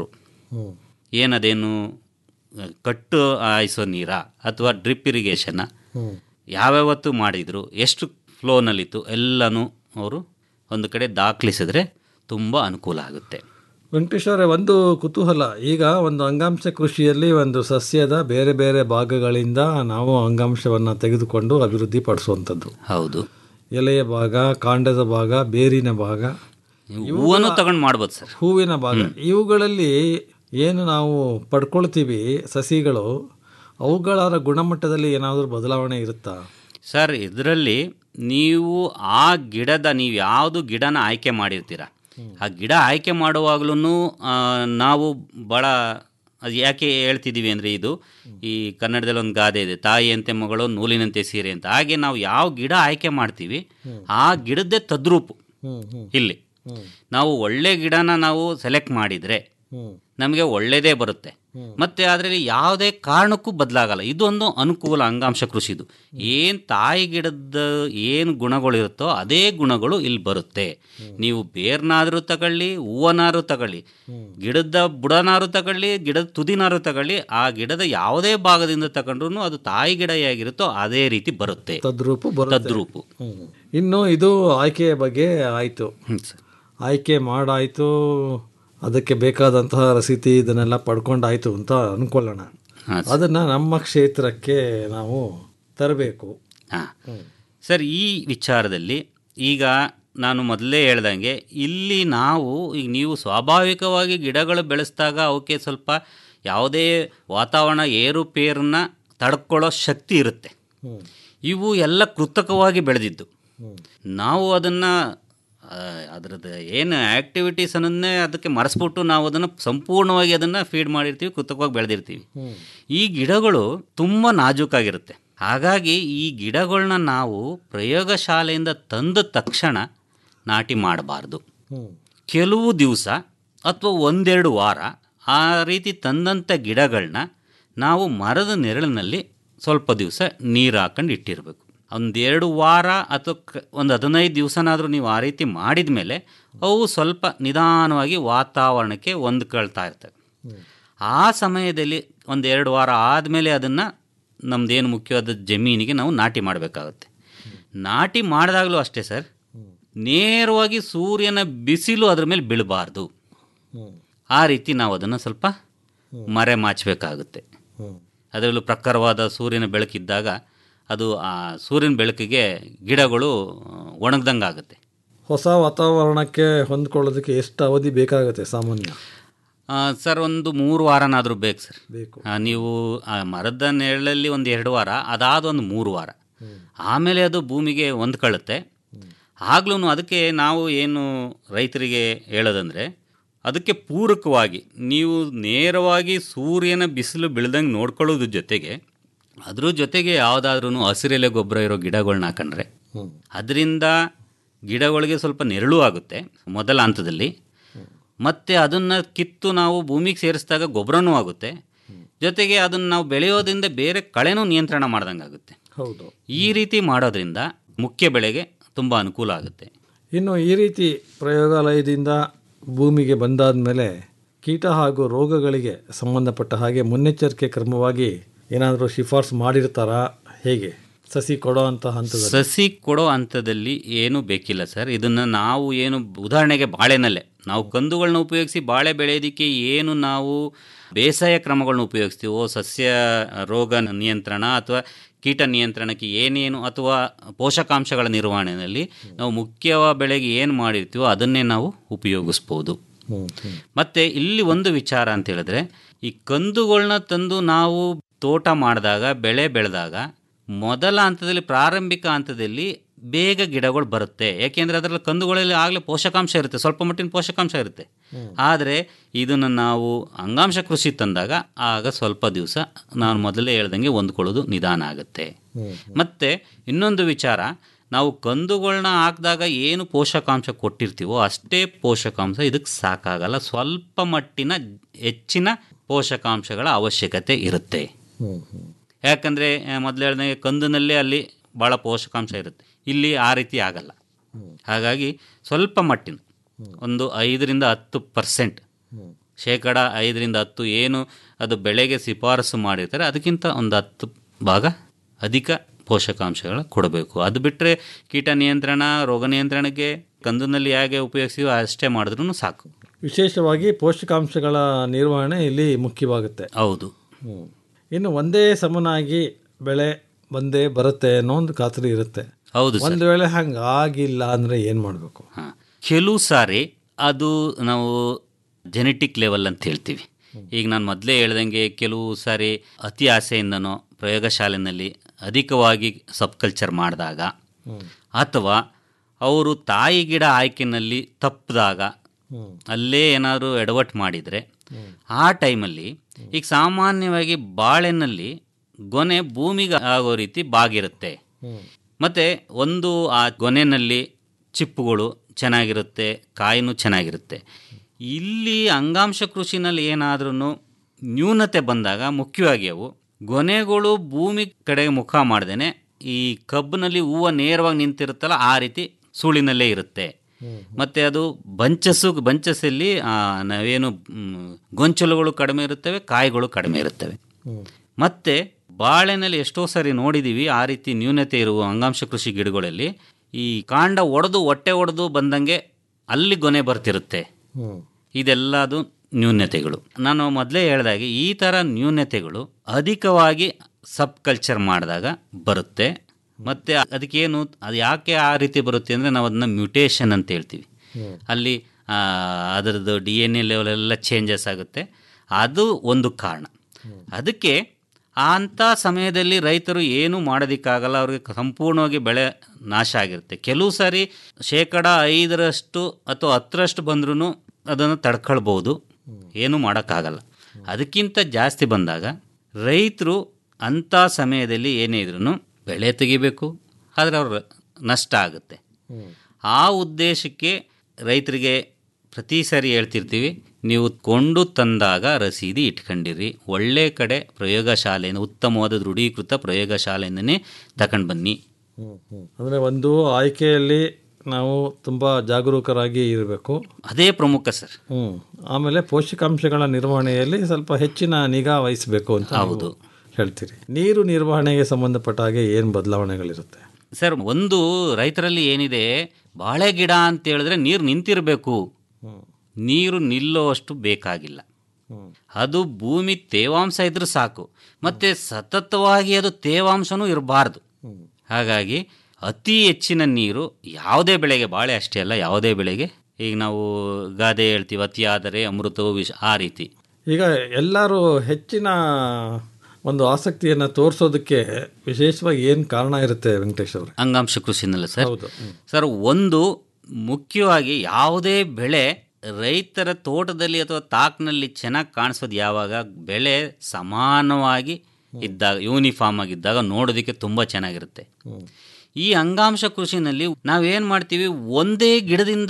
ಏನದೇನು ಅಹ್, ಕಟ್ಟು ಹಾಯಿಸೋ ನೀರಾ ಅಥವಾ ಡ್ರಿಪ್ ಇರಿಗೇಷನ್ನ ಯಾವ್ಯಾವತ್ತು ಮಾಡಿದರು ಎಷ್ಟು ಫ್ಲೋನಲ್ಲಿತ್ತು ಎಲ್ಲನೂ ಅವರು ಒಂದು ಕಡೆ ದಾಖಲಿಸಿದ್ರೆ ತುಂಬ ಅನುಕೂಲ ಆಗುತ್ತೆ ವೆಂಕಟೇಶ್ ಅವರೇ ಒಂದು ಕುತೂಹಲ ಈಗ ಒಂದು ಅಂಗಾಂಶ ಕೃಷಿಯಲ್ಲಿ ಒಂದು ಸಸ್ಯದ ಬೇರೆ ಬೇರೆ ಭಾಗಗಳಿಂದ ನಾವು ಅಂಗಾಂಶವನ್ನು ತೆಗೆದುಕೊಂಡು ಅಭಿವೃದ್ಧಿ ಪಡಿಸುವಂಥದ್ದು ಹೌದು ಎಲೆಯ ಭಾಗ ಕಾಂಡದ ಭಾಗ ಬೇರಿನ ಭಾಗ ಹೂವನ್ನು ತಗೊಂಡು ಮಾಡ್ಬೋದು ಸರ್ ಹೂವಿನ ಭಾಗ ಇವುಗಳಲ್ಲಿ ಏನು ನಾವು ಪಡ್ಕೊಳ್ತೀವಿ ಸಸಿಗಳು ಅವುಗಳ ಗುಣಮಟ್ಟದಲ್ಲಿ ಏನಾದರೂ ಬದಲಾವಣೆ ಇರುತ್ತಾ ಸರ್ ಇದರಲ್ಲಿ ನೀವು ಆ ಗಿಡದ ನೀವು ಯಾವುದು ಗಿಡನ ಆಯ್ಕೆ ಮಾಡಿರ್ತೀರ ಆ ಗಿಡ ಆಯ್ಕೆ ಮಾಡುವಾಗ್ಲೂ ನಾವು ಭಾಳ ಅದು ಯಾಕೆ ಹೇಳ್ತಿದ್ದೀವಿ ಅಂದರೆ ಇದು ಈ ಕನ್ನಡದಲ್ಲಿ ಒಂದು ಗಾದೆ ಇದೆ ತಾಯಿಯಂತೆ ಮಗಳು ನೂಲಿನಂತೆ ಸೀರೆ ಅಂತ ಹಾಗೆ ನಾವು ಯಾವ ಗಿಡ ಆಯ್ಕೆ ಮಾಡ್ತೀವಿ ಆ ಗಿಡದ್ದೇ ತದ್ರೂಪು ಇಲ್ಲಿ ನಾವು ಒಳ್ಳೆ ಗಿಡನ ನಾವು ಸೆಲೆಕ್ಟ್ ಮಾಡಿದರೆ ನಮಗೆ ಒಳ್ಳೆಯದೇ ಬರುತ್ತೆ ಮತ್ತು ಅದರಲ್ಲಿ ಯಾವುದೇ ಕಾರಣಕ್ಕೂ ಬದಲಾಗಲ್ಲ ಇದೊಂದು ಅನುಕೂಲ ಅಂಗಾಂಶ ಕೃಷಿದು ಏನು ತಾಯಿ ಗಿಡದ ಏನು ಗುಣಗಳಿರುತ್ತೋ ಅದೇ ಗುಣಗಳು ಇಲ್ಲಿ ಬರುತ್ತೆ ನೀವು ಬೇರ್ನಾದರೂ ತಗೊಳ್ಳಿ ಹೂವನಾರು ತಗೊಳ್ಳಿ ಗಿಡದ ಬುಡನಾರು ತಗೊಳ್ಳಿ ಗಿಡದ ತುದಿನಾರು ತಗೊಳ್ಳಿ ಆ ಗಿಡದ ಯಾವುದೇ ಭಾಗದಿಂದ ತಗೊಂಡ್ರು ಅದು ತಾಯಿ ಗಿಡ ಹೇಗಿರುತ್ತೋ ಅದೇ ರೀತಿ ಬರುತ್ತೆ ತದ್ರೂಪು ಬರುತ್ತೆ ತದ್ರೂಪು ಇನ್ನು ಇದು ಆಯ್ಕೆಯ ಬಗ್ಗೆ ಆಯಿತು ಆಯ್ಕೆ ಮಾಡಾಯಿತು ಅದಕ್ಕೆ ಬೇಕಾದಂತಹ ರಸೀತಿ ಇದನ್ನೆಲ್ಲ ಪಡ್ಕೊಂಡಾಯ್ತು ಅಂತ ಅನ್ಕೊಳ್ಳೋಣ ಅದನ್ನು ನಮ್ಮ ಕ್ಷೇತ್ರಕ್ಕೆ ನಾವು ತರಬೇಕು ಹಾಂ ಸರ್ ಈ ವಿಚಾರದಲ್ಲಿ ಈಗ ನಾನು ಮೊದಲೇ ಹೇಳ್ದಂಗೆ ಇಲ್ಲಿ ನಾವು ಈಗ ನೀವು ಸ್ವಾಭಾವಿಕವಾಗಿ ಗಿಡಗಳು ಬೆಳೆಸಿದಾಗ ಅವಕ್ಕೆ ಸ್ವಲ್ಪ ಯಾವುದೇ ವಾತಾವರಣ ಏರುಪೇರನ್ನ ತಡ್ಕೊಳ್ಳೋ ಶಕ್ತಿ ಇರುತ್ತೆ ಇವು ಎಲ್ಲ ಕೃತಕವಾಗಿ ಬೆಳೆದಿದ್ದು ನಾವು ಅದನ್ನು ಅದರದ್ದು ಏನು ಆ್ಯಕ್ಟಿವಿಟೀಸನ್ನೇ ಅದಕ್ಕೆ ಮರೆಸ್ಬಿಟ್ಟು ನಾವು ಅದನ್ನು ಸಂಪೂರ್ಣವಾಗಿ ಅದನ್ನು ಫೀಡ್ ಮಾಡಿರ್ತೀವಿ ಕೃತಕವಾಗಿ ಬೆಳೆದಿರ್ತೀವಿ ಈ ಗಿಡಗಳು ತುಂಬ ನಾಜೂಕಾಗಿರುತ್ತೆ ಹಾಗಾಗಿ ಈ ಗಿಡಗಳನ್ನ ನಾವು ಪ್ರಯೋಗಶಾಲೆಯಿಂದ ತಂದ ತಕ್ಷಣ ನಾಟಿ ಮಾಡಬಾರ್ದು ಕೆಲವು ದಿವಸ ಅಥವಾ ಒಂದೆರಡು ವಾರ ಆ ರೀತಿ ತಂದಂಥ ಗಿಡಗಳನ್ನ ನಾವು ಮರದ ನೆರಳಿನಲ್ಲಿ ಸ್ವಲ್ಪ ದಿವಸ ನೀರು ಹಾಕೊಂಡು ಇಟ್ಟಿರಬೇಕು ಒಂದೆರಡು ವಾರ ಅಥವಾ ಕ ಒಂದು ಹದಿನೈದು ದಿವಸನಾದರೂ ನೀವು ಆ ರೀತಿ ಮಾಡಿದ ಮೇಲೆ ಅವು ಸ್ವಲ್ಪ ನಿಧಾನವಾಗಿ ವಾತಾವರಣಕ್ಕೆ ಹೊಂದ್ಕೊಳ್ತಾ ಇರ್ತವೆ ಆ ಸಮಯದಲ್ಲಿ ಒಂದೆರಡು ವಾರ ಆದಮೇಲೆ ಅದನ್ನು ನಮ್ಮದೇನು ಮುಖ್ಯವಾದ ಜಮೀನಿಗೆ ನಾವು ನಾಟಿ ಮಾಡಬೇಕಾಗುತ್ತೆ ನಾಟಿ ಮಾಡಿದಾಗಲೂ ಅಷ್ಟೇ ಸರ್ ನೇರವಾಗಿ ಸೂರ್ಯನ ಬಿಸಿಲು ಅದ್ರ ಮೇಲೆ ಬೀಳಬಾರ್ದು ಆ ರೀತಿ ನಾವು ಅದನ್ನು ಸ್ವಲ್ಪ ಮರೆ ಮಾಚಬೇಕಾಗುತ್ತೆ ಅದರಲ್ಲೂ ಪ್ರಖರವಾದ ಸೂರ್ಯನ ಬೆಳಕಿದ್ದಾಗ ಅದು ಆ ಸೂರ್ಯನ ಬೆಳಕಿಗೆ ಗಿಡಗಳು ಒಣಗ್ದಂಗೆ ಆಗುತ್ತೆ ಹೊಸ ವಾತಾವರಣಕ್ಕೆ ಹೊಂದ್ಕೊಳ್ಳೋದಕ್ಕೆ ಎಷ್ಟು ಅವಧಿ ಬೇಕಾಗುತ್ತೆ ಸಾಮಾನ್ಯ ಆ, ಸರ್ ಒಂದು ಮೂರು ವಾರನಾದರೂ ಬೇಕು ಸರ್ ಬೇಕು ಆ, ನೀವು ಆ ಮರದ ನೆರಳಲ್ಲಿ ಒಂದು ಎರಡು ವಾರ ಅದಾದ ಒಂದು ಮೂರು ವಾರ ಆಮೇಲೆ ಅದು ಭೂಮಿಗೆ ಹೊಂದ್ಕೊಳ್ಳುತ್ತೆ ಆಗ್ಲೂ ಅದಕ್ಕೆ ನಾವು ಏನು ರೈತರಿಗೆ ಹೇಳೋದಂದರೆ ಅದಕ್ಕೆ ಪೂರಕವಾಗಿ ನೀವು ನೇರವಾಗಿ ಸೂರ್ಯನ ಬಿಸಿಲು ಬೀಳ್ದಂಗೆ ನೋಡ್ಕೊಳ್ಳೋದ್ರ ಜೊತೆಗೆ ಅದ್ರ ಜೊತೆಗೆ ಯಾವುದಾದ್ರೂ ಹಸಿರೆಲೆ ಗೊಬ್ಬರ ಇರೋ ಗಿಡಗಳನ್ನ ಹಾಕೊಂಡ್ರೆ ಅದರಿಂದ ಗಿಡಗಳಿಗೆ ಸ್ವಲ್ಪ ನೆರಳು ಆಗುತ್ತೆ ಮೊದಲ ಹಂತದಲ್ಲಿ ಮತ್ತು ಅದನ್ನು ಕಿತ್ತು ನಾವು ಭೂಮಿಗೆ ಸೇರಿಸಿದಾಗ ಗೊಬ್ಬರನೂ ಆಗುತ್ತೆ ಜೊತೆಗೆ ಅದನ್ನು ನಾವು ಬೆಳೆಯೋದ್ರಿಂದ ಬೇರೆ ಕಳೆನೂ ನಿಯಂತ್ರಣ ಮಾಡ್ದಂಗೆ ಆಗುತ್ತೆ ಹೌದು ಈ ರೀತಿ ಮಾಡೋದ್ರಿಂದ ಮುಖ್ಯ ಬೆಳೆಗೆ ತುಂಬ ಅನುಕೂಲ ಆಗುತ್ತೆ ಇನ್ನು ಈ ರೀತಿ ಪ್ರಯೋಗಾಲಯದಿಂದ ಭೂಮಿಗೆ ಬಂದಾದ ಮೇಲೆ ಕೀಟ ಹಾಗೂ ರೋಗಗಳಿಗೆ ಸಂಬಂಧಪಟ್ಟ ಹಾಗೆ ಮುನ್ನೆಚ್ಚರಿಕೆ ಕ್ರಮವಾಗಿ ಏನಾದರೂ ಶಿಫಾರಸು ಮಾಡಿರ್ತಾರಾ ಹೇಗೆ ಸಸಿ ಕೊಡೋ ಅಂತ ಹಂತದಲ್ಲಿ ಸಸಿ ಕೊಡೋ ಹಂತದಲ್ಲಿ ಏನೂ ಬೇಕಿಲ್ಲ ಸರ್ ಇದನ್ನು ನಾವು ಏನು ಉದಾಹರಣೆಗೆ ಬಾಳೆನಲ್ಲೇ ನಾವು ಕಂದುಗಳನ್ನ ಉಪಯೋಗಿಸಿ ಬಾಳೆ ಬೆಳೆಯೋದಕ್ಕೆ ಏನು ನಾವು ಬೇಸಾಯ ಕ್ರಮಗಳನ್ನ ಉಪಯೋಗಿಸ್ತೀವೋ ಸಸ್ಯ ರೋಗ ನಿಯಂತ್ರಣ ಅಥವಾ ಕೀಟ ನಿಯಂತ್ರಣಕ್ಕೆ ಏನೇನು ಅಥವಾ ಪೋಷಕಾಂಶಗಳ ನಿರ್ವಹಣೆಯಲ್ಲಿ ನಾವು ಮುಖ್ಯ ಬೆಳೆಗೆ ಏನು ಮಾಡಿರ್ತೀವೋ ಅದನ್ನೇ ನಾವು ಉಪಯೋಗಿಸ್ಬೋದು ಮತ್ತು ಇಲ್ಲಿ ಒಂದು ವಿಚಾರ ಅಂತ ಹೇಳಿದ್ರೆ ಈ ಕಂದುಗಳನ್ನ ತಂದು ನಾವು ತೋಟ ಮಾಡಿದಾಗ ಬೆಳೆ ಬೆಳೆದಾಗ ಮೊದಲ ಹಂತದಲ್ಲಿ ಪ್ರಾರಂಭಿಕ ಹಂತದಲ್ಲಿ ಬೇಗ ಗಿಡಗಳು ಬರುತ್ತೆ ಯಾಕೆಂದರೆ ಅದರಲ್ಲಿ ಕಂದುಗಳಲ್ಲಿ ಆಗಲೇ ಪೋಷಕಾಂಶ ಇರುತ್ತೆ ಸ್ವಲ್ಪ ಮಟ್ಟಿನ ಪೋಷಕಾಂಶ ಇರುತ್ತೆ ಆದರೆ ಇದನ್ನು ನಾವು ಅಂಗಾಂಶ ಕೃಷಿ ತಂದಾಗ ಆಗ ಸ್ವಲ್ಪ ದಿವಸ ನಾನು ಮೊದಲೇ ಹೇಳ್ದಂಗೆ ಹೊಂದ್ಕೊಳ್ಳೋದು ನಿಧಾನ ಆಗುತ್ತೆ ಮತ್ತು ಇನ್ನೊಂದು ವಿಚಾರ ನಾವು ಕಂದುಗಳನ್ನ ಹಾಕಿದಾಗ ಏನು ಪೋಷಕಾಂಶ ಕೊಟ್ಟಿರ್ತೀವೋ ಅಷ್ಟೇ ಪೋಷಕಾಂಶ ಇದಕ್ಕೆ ಸಾಕಾಗಲ್ಲ ಸ್ವಲ್ಪ ಮಟ್ಟಿನ ಹೆಚ್ಚಿನ ಪೋಷಕಾಂಶಗಳ ಅವಶ್ಯಕತೆ ಇರುತ್ತೆ ಯಾಕಂದರೆ ಮೊದಲು ಹೇಳ್ದಂಗೆ ಕಂದಿನಲ್ಲೇ ಅಲ್ಲಿ ಭಾಳ ಪೋಷಕಾಂಶ ಇರುತ್ತೆ ಇಲ್ಲಿ ಆ ರೀತಿ ಆಗಲ್ಲ ಹಾಗಾಗಿ ಸ್ವಲ್ಪ ಮಟ್ಟಿನ ಒಂದು ಐದರಿಂದ ಹತ್ತು ಪರ್ಸೆಂಟ್ ಶೇಕಡ ಐದರಿಂದ ಹತ್ತು ಏನು ಅದು ಬೆಳೆಗೆ ಶಿಫಾರಸು ಮಾಡಿರ್ತಾರೆ ಅದಕ್ಕಿಂತ ಒಂದು ಹತ್ತು ಭಾಗ ಅಧಿಕ ಪೋಷಕಾಂಶಗಳ ಕೊಡಬೇಕು ಅದು ಬಿಟ್ಟರೆ ಕೀಟ ನಿಯಂತ್ರಣ ರೋಗ ನಿಯಂತ್ರಣಕ್ಕೆ ಕಂದಿನಲ್ಲಿ ಹೇಗೆ ಉಪಯೋಗಿಸ್ತೀವೋ ಅಷ್ಟೇ ಮಾಡಿದ್ರೂ ಸಾಕು ವಿಶೇಷವಾಗಿ ಪೋಷಕಾಂಶಗಳ ನಿರ್ವಹಣೆ ಇಲ್ಲಿ ಮುಖ್ಯವಾಗುತ್ತೆ ಹೌದು ಇನ್ನು ಒಂದೇ ಸಮನಾಗಿ ಬೆಳೆ ಒಂದೇ ಬರುತ್ತೆ ಅನ್ನೋ ಒಂದು ಖಾತ್ರಿ ಇರುತ್ತೆ ಹೌದು ಸರ್. ಒಂದು ವೇಳೆ ಹಂಗೆ ಆಗಿಲ್ಲ ಅಂದರೆ ಏನು ಮಾಡಬೇಕು ಕೆಲವು ಸಾರಿ ಅದು ನಾವು ಜೆನೆಟಿಕ್ ಲೆವೆಲ್ ಅಂತ ಹೇಳ್ತೀವಿ ಈಗ ನಾನು ಮೊದಲೇ ಹೇಳ್ದಂಗೆ ಕೆಲವು ಸಾರಿ ಅತಿ ಆಸೆಯಿಂದನೋ ಪ್ರಯೋಗಶಾಲೆಯಲ್ಲಿ ಅಧಿಕವಾಗಿ ಸಬ್ಕಲ್ಚರ್ ಮಾಡಿದಾಗ ಅಥವಾ ಅವರು ತಾಯಿ ಗಿಡ ಆಯ್ಕೆನಲ್ಲಿ ತಪ್ಪಿದಾಗ ಅಲ್ಲೇ ಏನಾದರೂ ಎಡವಟ್ಟು ಮಾಡಿದರೆ ಆ ಟೈಮಲ್ಲಿ ಈಗ ಸಾಮಾನ್ಯವಾಗಿ ಬಾಳೆನಲ್ಲಿ ಗೊನೆ ಭೂಮಿಗೆ ಆಗೋ ರೀತಿ ಬಾಗಿರುತ್ತೆ ಮತ್ತು ಒಂದು ಆ ಗೊನೆಯಲ್ಲಿ ಚಿಪ್ಪುಗಳು ಚೆನ್ನಾಗಿರುತ್ತೆ ಕಾಯಿನೂ ಚೆನ್ನಾಗಿರುತ್ತೆ ಇಲ್ಲಿ ಅಂಗಾಂಶ ಕೃಷಿನಲ್ಲಿ ಏನಾದ್ರೂ ನ್ಯೂನತೆ ಬಂದಾಗ ಮುಖ್ಯವಾಗಿ ಅವು ಗೊನೆಗಳು ಭೂಮಿ ಕಡೆಗೆ ಮುಖ ಮಾಡ್ದೇನೆ ಈ ಕಬ್ಬಿನಲ್ಲಿ ಹೂವು ನೇರವಾಗಿ ನಿಂತಿರುತ್ತಲ್ಲ ಆ ರೀತಿ ಸುಳಿನಲ್ಲೇ ಇರುತ್ತೆ ಮತ್ತು ಅದು ಬಂಚಸ್ಸು ಬಂಚಸ್ಸಲ್ಲಿ ಆ, ನಾವೇನು ಮ್, ಗೊಂಚಲುಗಳು ಕಡಿಮೆ ಇರುತ್ತವೆ ಕಾಯಿಗಳು ಕಡಿಮೆ ಇರುತ್ತವೆ ಮತ್ತು ಬಾಳೆನಲ್ಲಿ ಎಷ್ಟೋ ಸರಿ ನೋಡಿದ್ದೀವಿ ಆ ರೀತಿ ನ್ಯೂನತೆ ಇರುವ ಅಂಗಾಂಶ ಕೃಷಿ ಗಿಡಗಳಲ್ಲಿ ಈ ಕಾಂಡ ಒಡೆದು ಹೊಟ್ಟೆ ಒಡೆದು ಬಂದಂಗೆ ಅಲ್ಲಿ ಗೊನೆ ಬರ್ತಿರುತ್ತೆ ಇದೆಲ್ಲದು ನ್ಯೂನತೆಗಳು ನಾನು ಮೊದಲೇ ಹೇಳಿದಾಗೆ ಈ ಥರ ನ್ಯೂನತೆಗಳು ಅಧಿಕವಾಗಿ ಸಬ್ ಕಲ್ಚರ್ ಮಾಡಿದಾಗ ಬರುತ್ತೆ ಮತ್ತು ಅದಕ್ಕೇನು ಅದು ಯಾಕೆ ಆ ರೀತಿ ಬರುತ್ತೆ ಅಂದರೆ ನಾವು ಅದನ್ನ ಮ್ಯೂಟೇಷನ್ ಅಂತ ಹೇಳ್ತೀವಿ ಅಲ್ಲಿ ಆ, ಅದರದ್ದು ಡಿ ಎನ್ ಎ ಲೆವೆಲೆಲ್ಲ ಚೇಂಜಸ್ ಆಗುತ್ತೆ ಅದು ಒಂದು ಕಾರಣ ಅದಕ್ಕೆ ಅಂಥ ಸಮಯದಲ್ಲಿ ರೈತರು ಏನೂ ಮಾಡೋದಕ್ಕಾಗಲ್ಲ ಅವ್ರಿಗೆ ಸಂಪೂರ್ಣವಾಗಿ ಬೆಳೆ ನಾಶ ಆಗಿರುತ್ತೆ ಕೆಲವು ಸಾರಿ ಶೇಕಡ ಐದರಷ್ಟು ಅಥವಾ ಹತ್ತರಷ್ಟು ಬಂದ್ರೂ ಅದನ್ನು ತಡ್ಕೊಳ್ಬೋದು ಏನೂ ಮಾಡೋಕ್ಕಾಗಲ್ಲ ಅದಕ್ಕಿಂತ ಜಾಸ್ತಿ ಬಂದಾಗ ರೈತರು ಅಂಥ ಸಮಯದಲ್ಲಿ ಏನೇ ಇದ್ರೂ ಬೆಳೆ ತೆಗಿಬೇಕು ಆದರೆ ಅವ್ರ ನಷ್ಟ ಆಗುತ್ತೆ ಆ ಉದ್ದೇಶಕ್ಕೆ ರೈತರಿಗೆ ಪ್ರತಿ ಸಾರಿ ಹೇಳ್ತಿರ್ತೀವಿ ನೀವು ಕೊಂಡು ತಂದಾಗ ರಸೀದಿ ಇಟ್ಕೊಂಡಿರಿ ಒಳ್ಳೆ ಕಡೆ ಪ್ರಯೋಗಶಾಲೆಯಿಂದ ಉತ್ತಮವಾದ ದೃಢೀಕೃತ ಪ್ರಯೋಗಶಾಲೆಯಿಂದನೇ ತಗೊಂಡು ಬನ್ನಿ ಅಂದರೆ ಒಂದು ಆಯ್ಕೆಯಲ್ಲಿ ನಾವು ತುಂಬ ಜಾಗರೂಕರಾಗಿ ಇರಬೇಕು ಅದೇ ಪ್ರಮುಖ ಸರ್ ಹ್ಞೂ ಆಮೇಲೆ ಪೋಷಕಾಂಶಗಳ ನಿರ್ವಹಣೆಯಲ್ಲಿ ಸ್ವಲ್ಪ ಹೆಚ್ಚಿನ ನಿಗಾ ವಹಿಸಬೇಕು ಅಂತ ಹೌದು. ನೀವು ಹೇಳ್ತೀರಿ ನೀರು ನಿರ್ವಹಣೆಗೆ ಸಂಬಂಧಪಟ್ಟ ಹಾಗೆ ಏನು ಬದಲಾವಣೆಗಳಿರುತ್ತೆ ಸರ್ ಒಂದು ರೈತರಲ್ಲಿ ಏನಿದೆ ಬಾಳೆ ಗಿಡ ಅಂತ ಹೇಳಿದ್ರೆ ನೀರು ನಿಂತಿರಬೇಕು ನೀರು ನಿಲ್ಲೋಷ್ಟು ಬೇಕಾಗಿಲ್ಲ ಅದು ಭೂಮಿ ತೇವಾಂಶ ಇದ್ರೆ ಸಾಕು ಮತ್ತು ಸತತವಾಗಿ ಅದು ತೇವಾಂಶನೂ ಇರಬಾರ್ದು ಹಾಗಾಗಿ ಅತಿ ಹೆಚ್ಚಿನ ನೀರು ಯಾವುದೇ ಬೆಳೆಗೆ ಬಾಳೆ ಅಷ್ಟೇ ಅಲ್ಲ ಯಾವುದೇ ಬೆಳೆಗೆ ಈಗ ನಾವು ಗಾದೆ ಹೇಳ್ತೀವಿ ಅತಿಯಾದರೆ ಅಮೃತವು ವಿಷ ಆ ರೀತಿ ಈಗ ಎಲ್ಲರೂ ಹೆಚ್ಚಿನ ಒಂದು ಆಸಕ್ತಿಯನ್ನು ತೋರಿಸೋದಕ್ಕೆ ವಿಶೇಷವಾಗಿ ಏನು ಕಾರಣ ಇರುತ್ತೆ ವೆಂಕಟೇಶ್ ಅವರು ಅಂಗಾಂಶ ಕೃಷಿನಲ್ಲ ಸರ್ ಹೌದು ಹ್ಮ್. ಸರ್ ಒಂದು ಮುಖ್ಯವಾಗಿ ಯಾವುದೇ ಬೆಳೆ ರೈತರ ತೋಟದಲ್ಲಿ ಅಥವಾ ತಾಕ್ನಲ್ಲಿ ಚೆನ್ನಾಗಿ ಕಾಣಿಸೋದು ಯಾವಾಗ ಬೆಳೆ ಸಮಾನವಾಗಿ ಇದ್ದಾಗ ಯೂನಿಫಾರ್ಮ್ ಆಗಿದ್ದಾಗ ನೋಡೋದಕ್ಕೆ ತುಂಬ ಚೆನ್ನಾಗಿರುತ್ತೆ ಈ ಅಂಗಾಂಶ ಕೃಷಿನಲ್ಲಿ ನಾವೇನು ಮಾಡ್ತೀವಿ ಒಂದೇ ಗಿಡದಿಂದ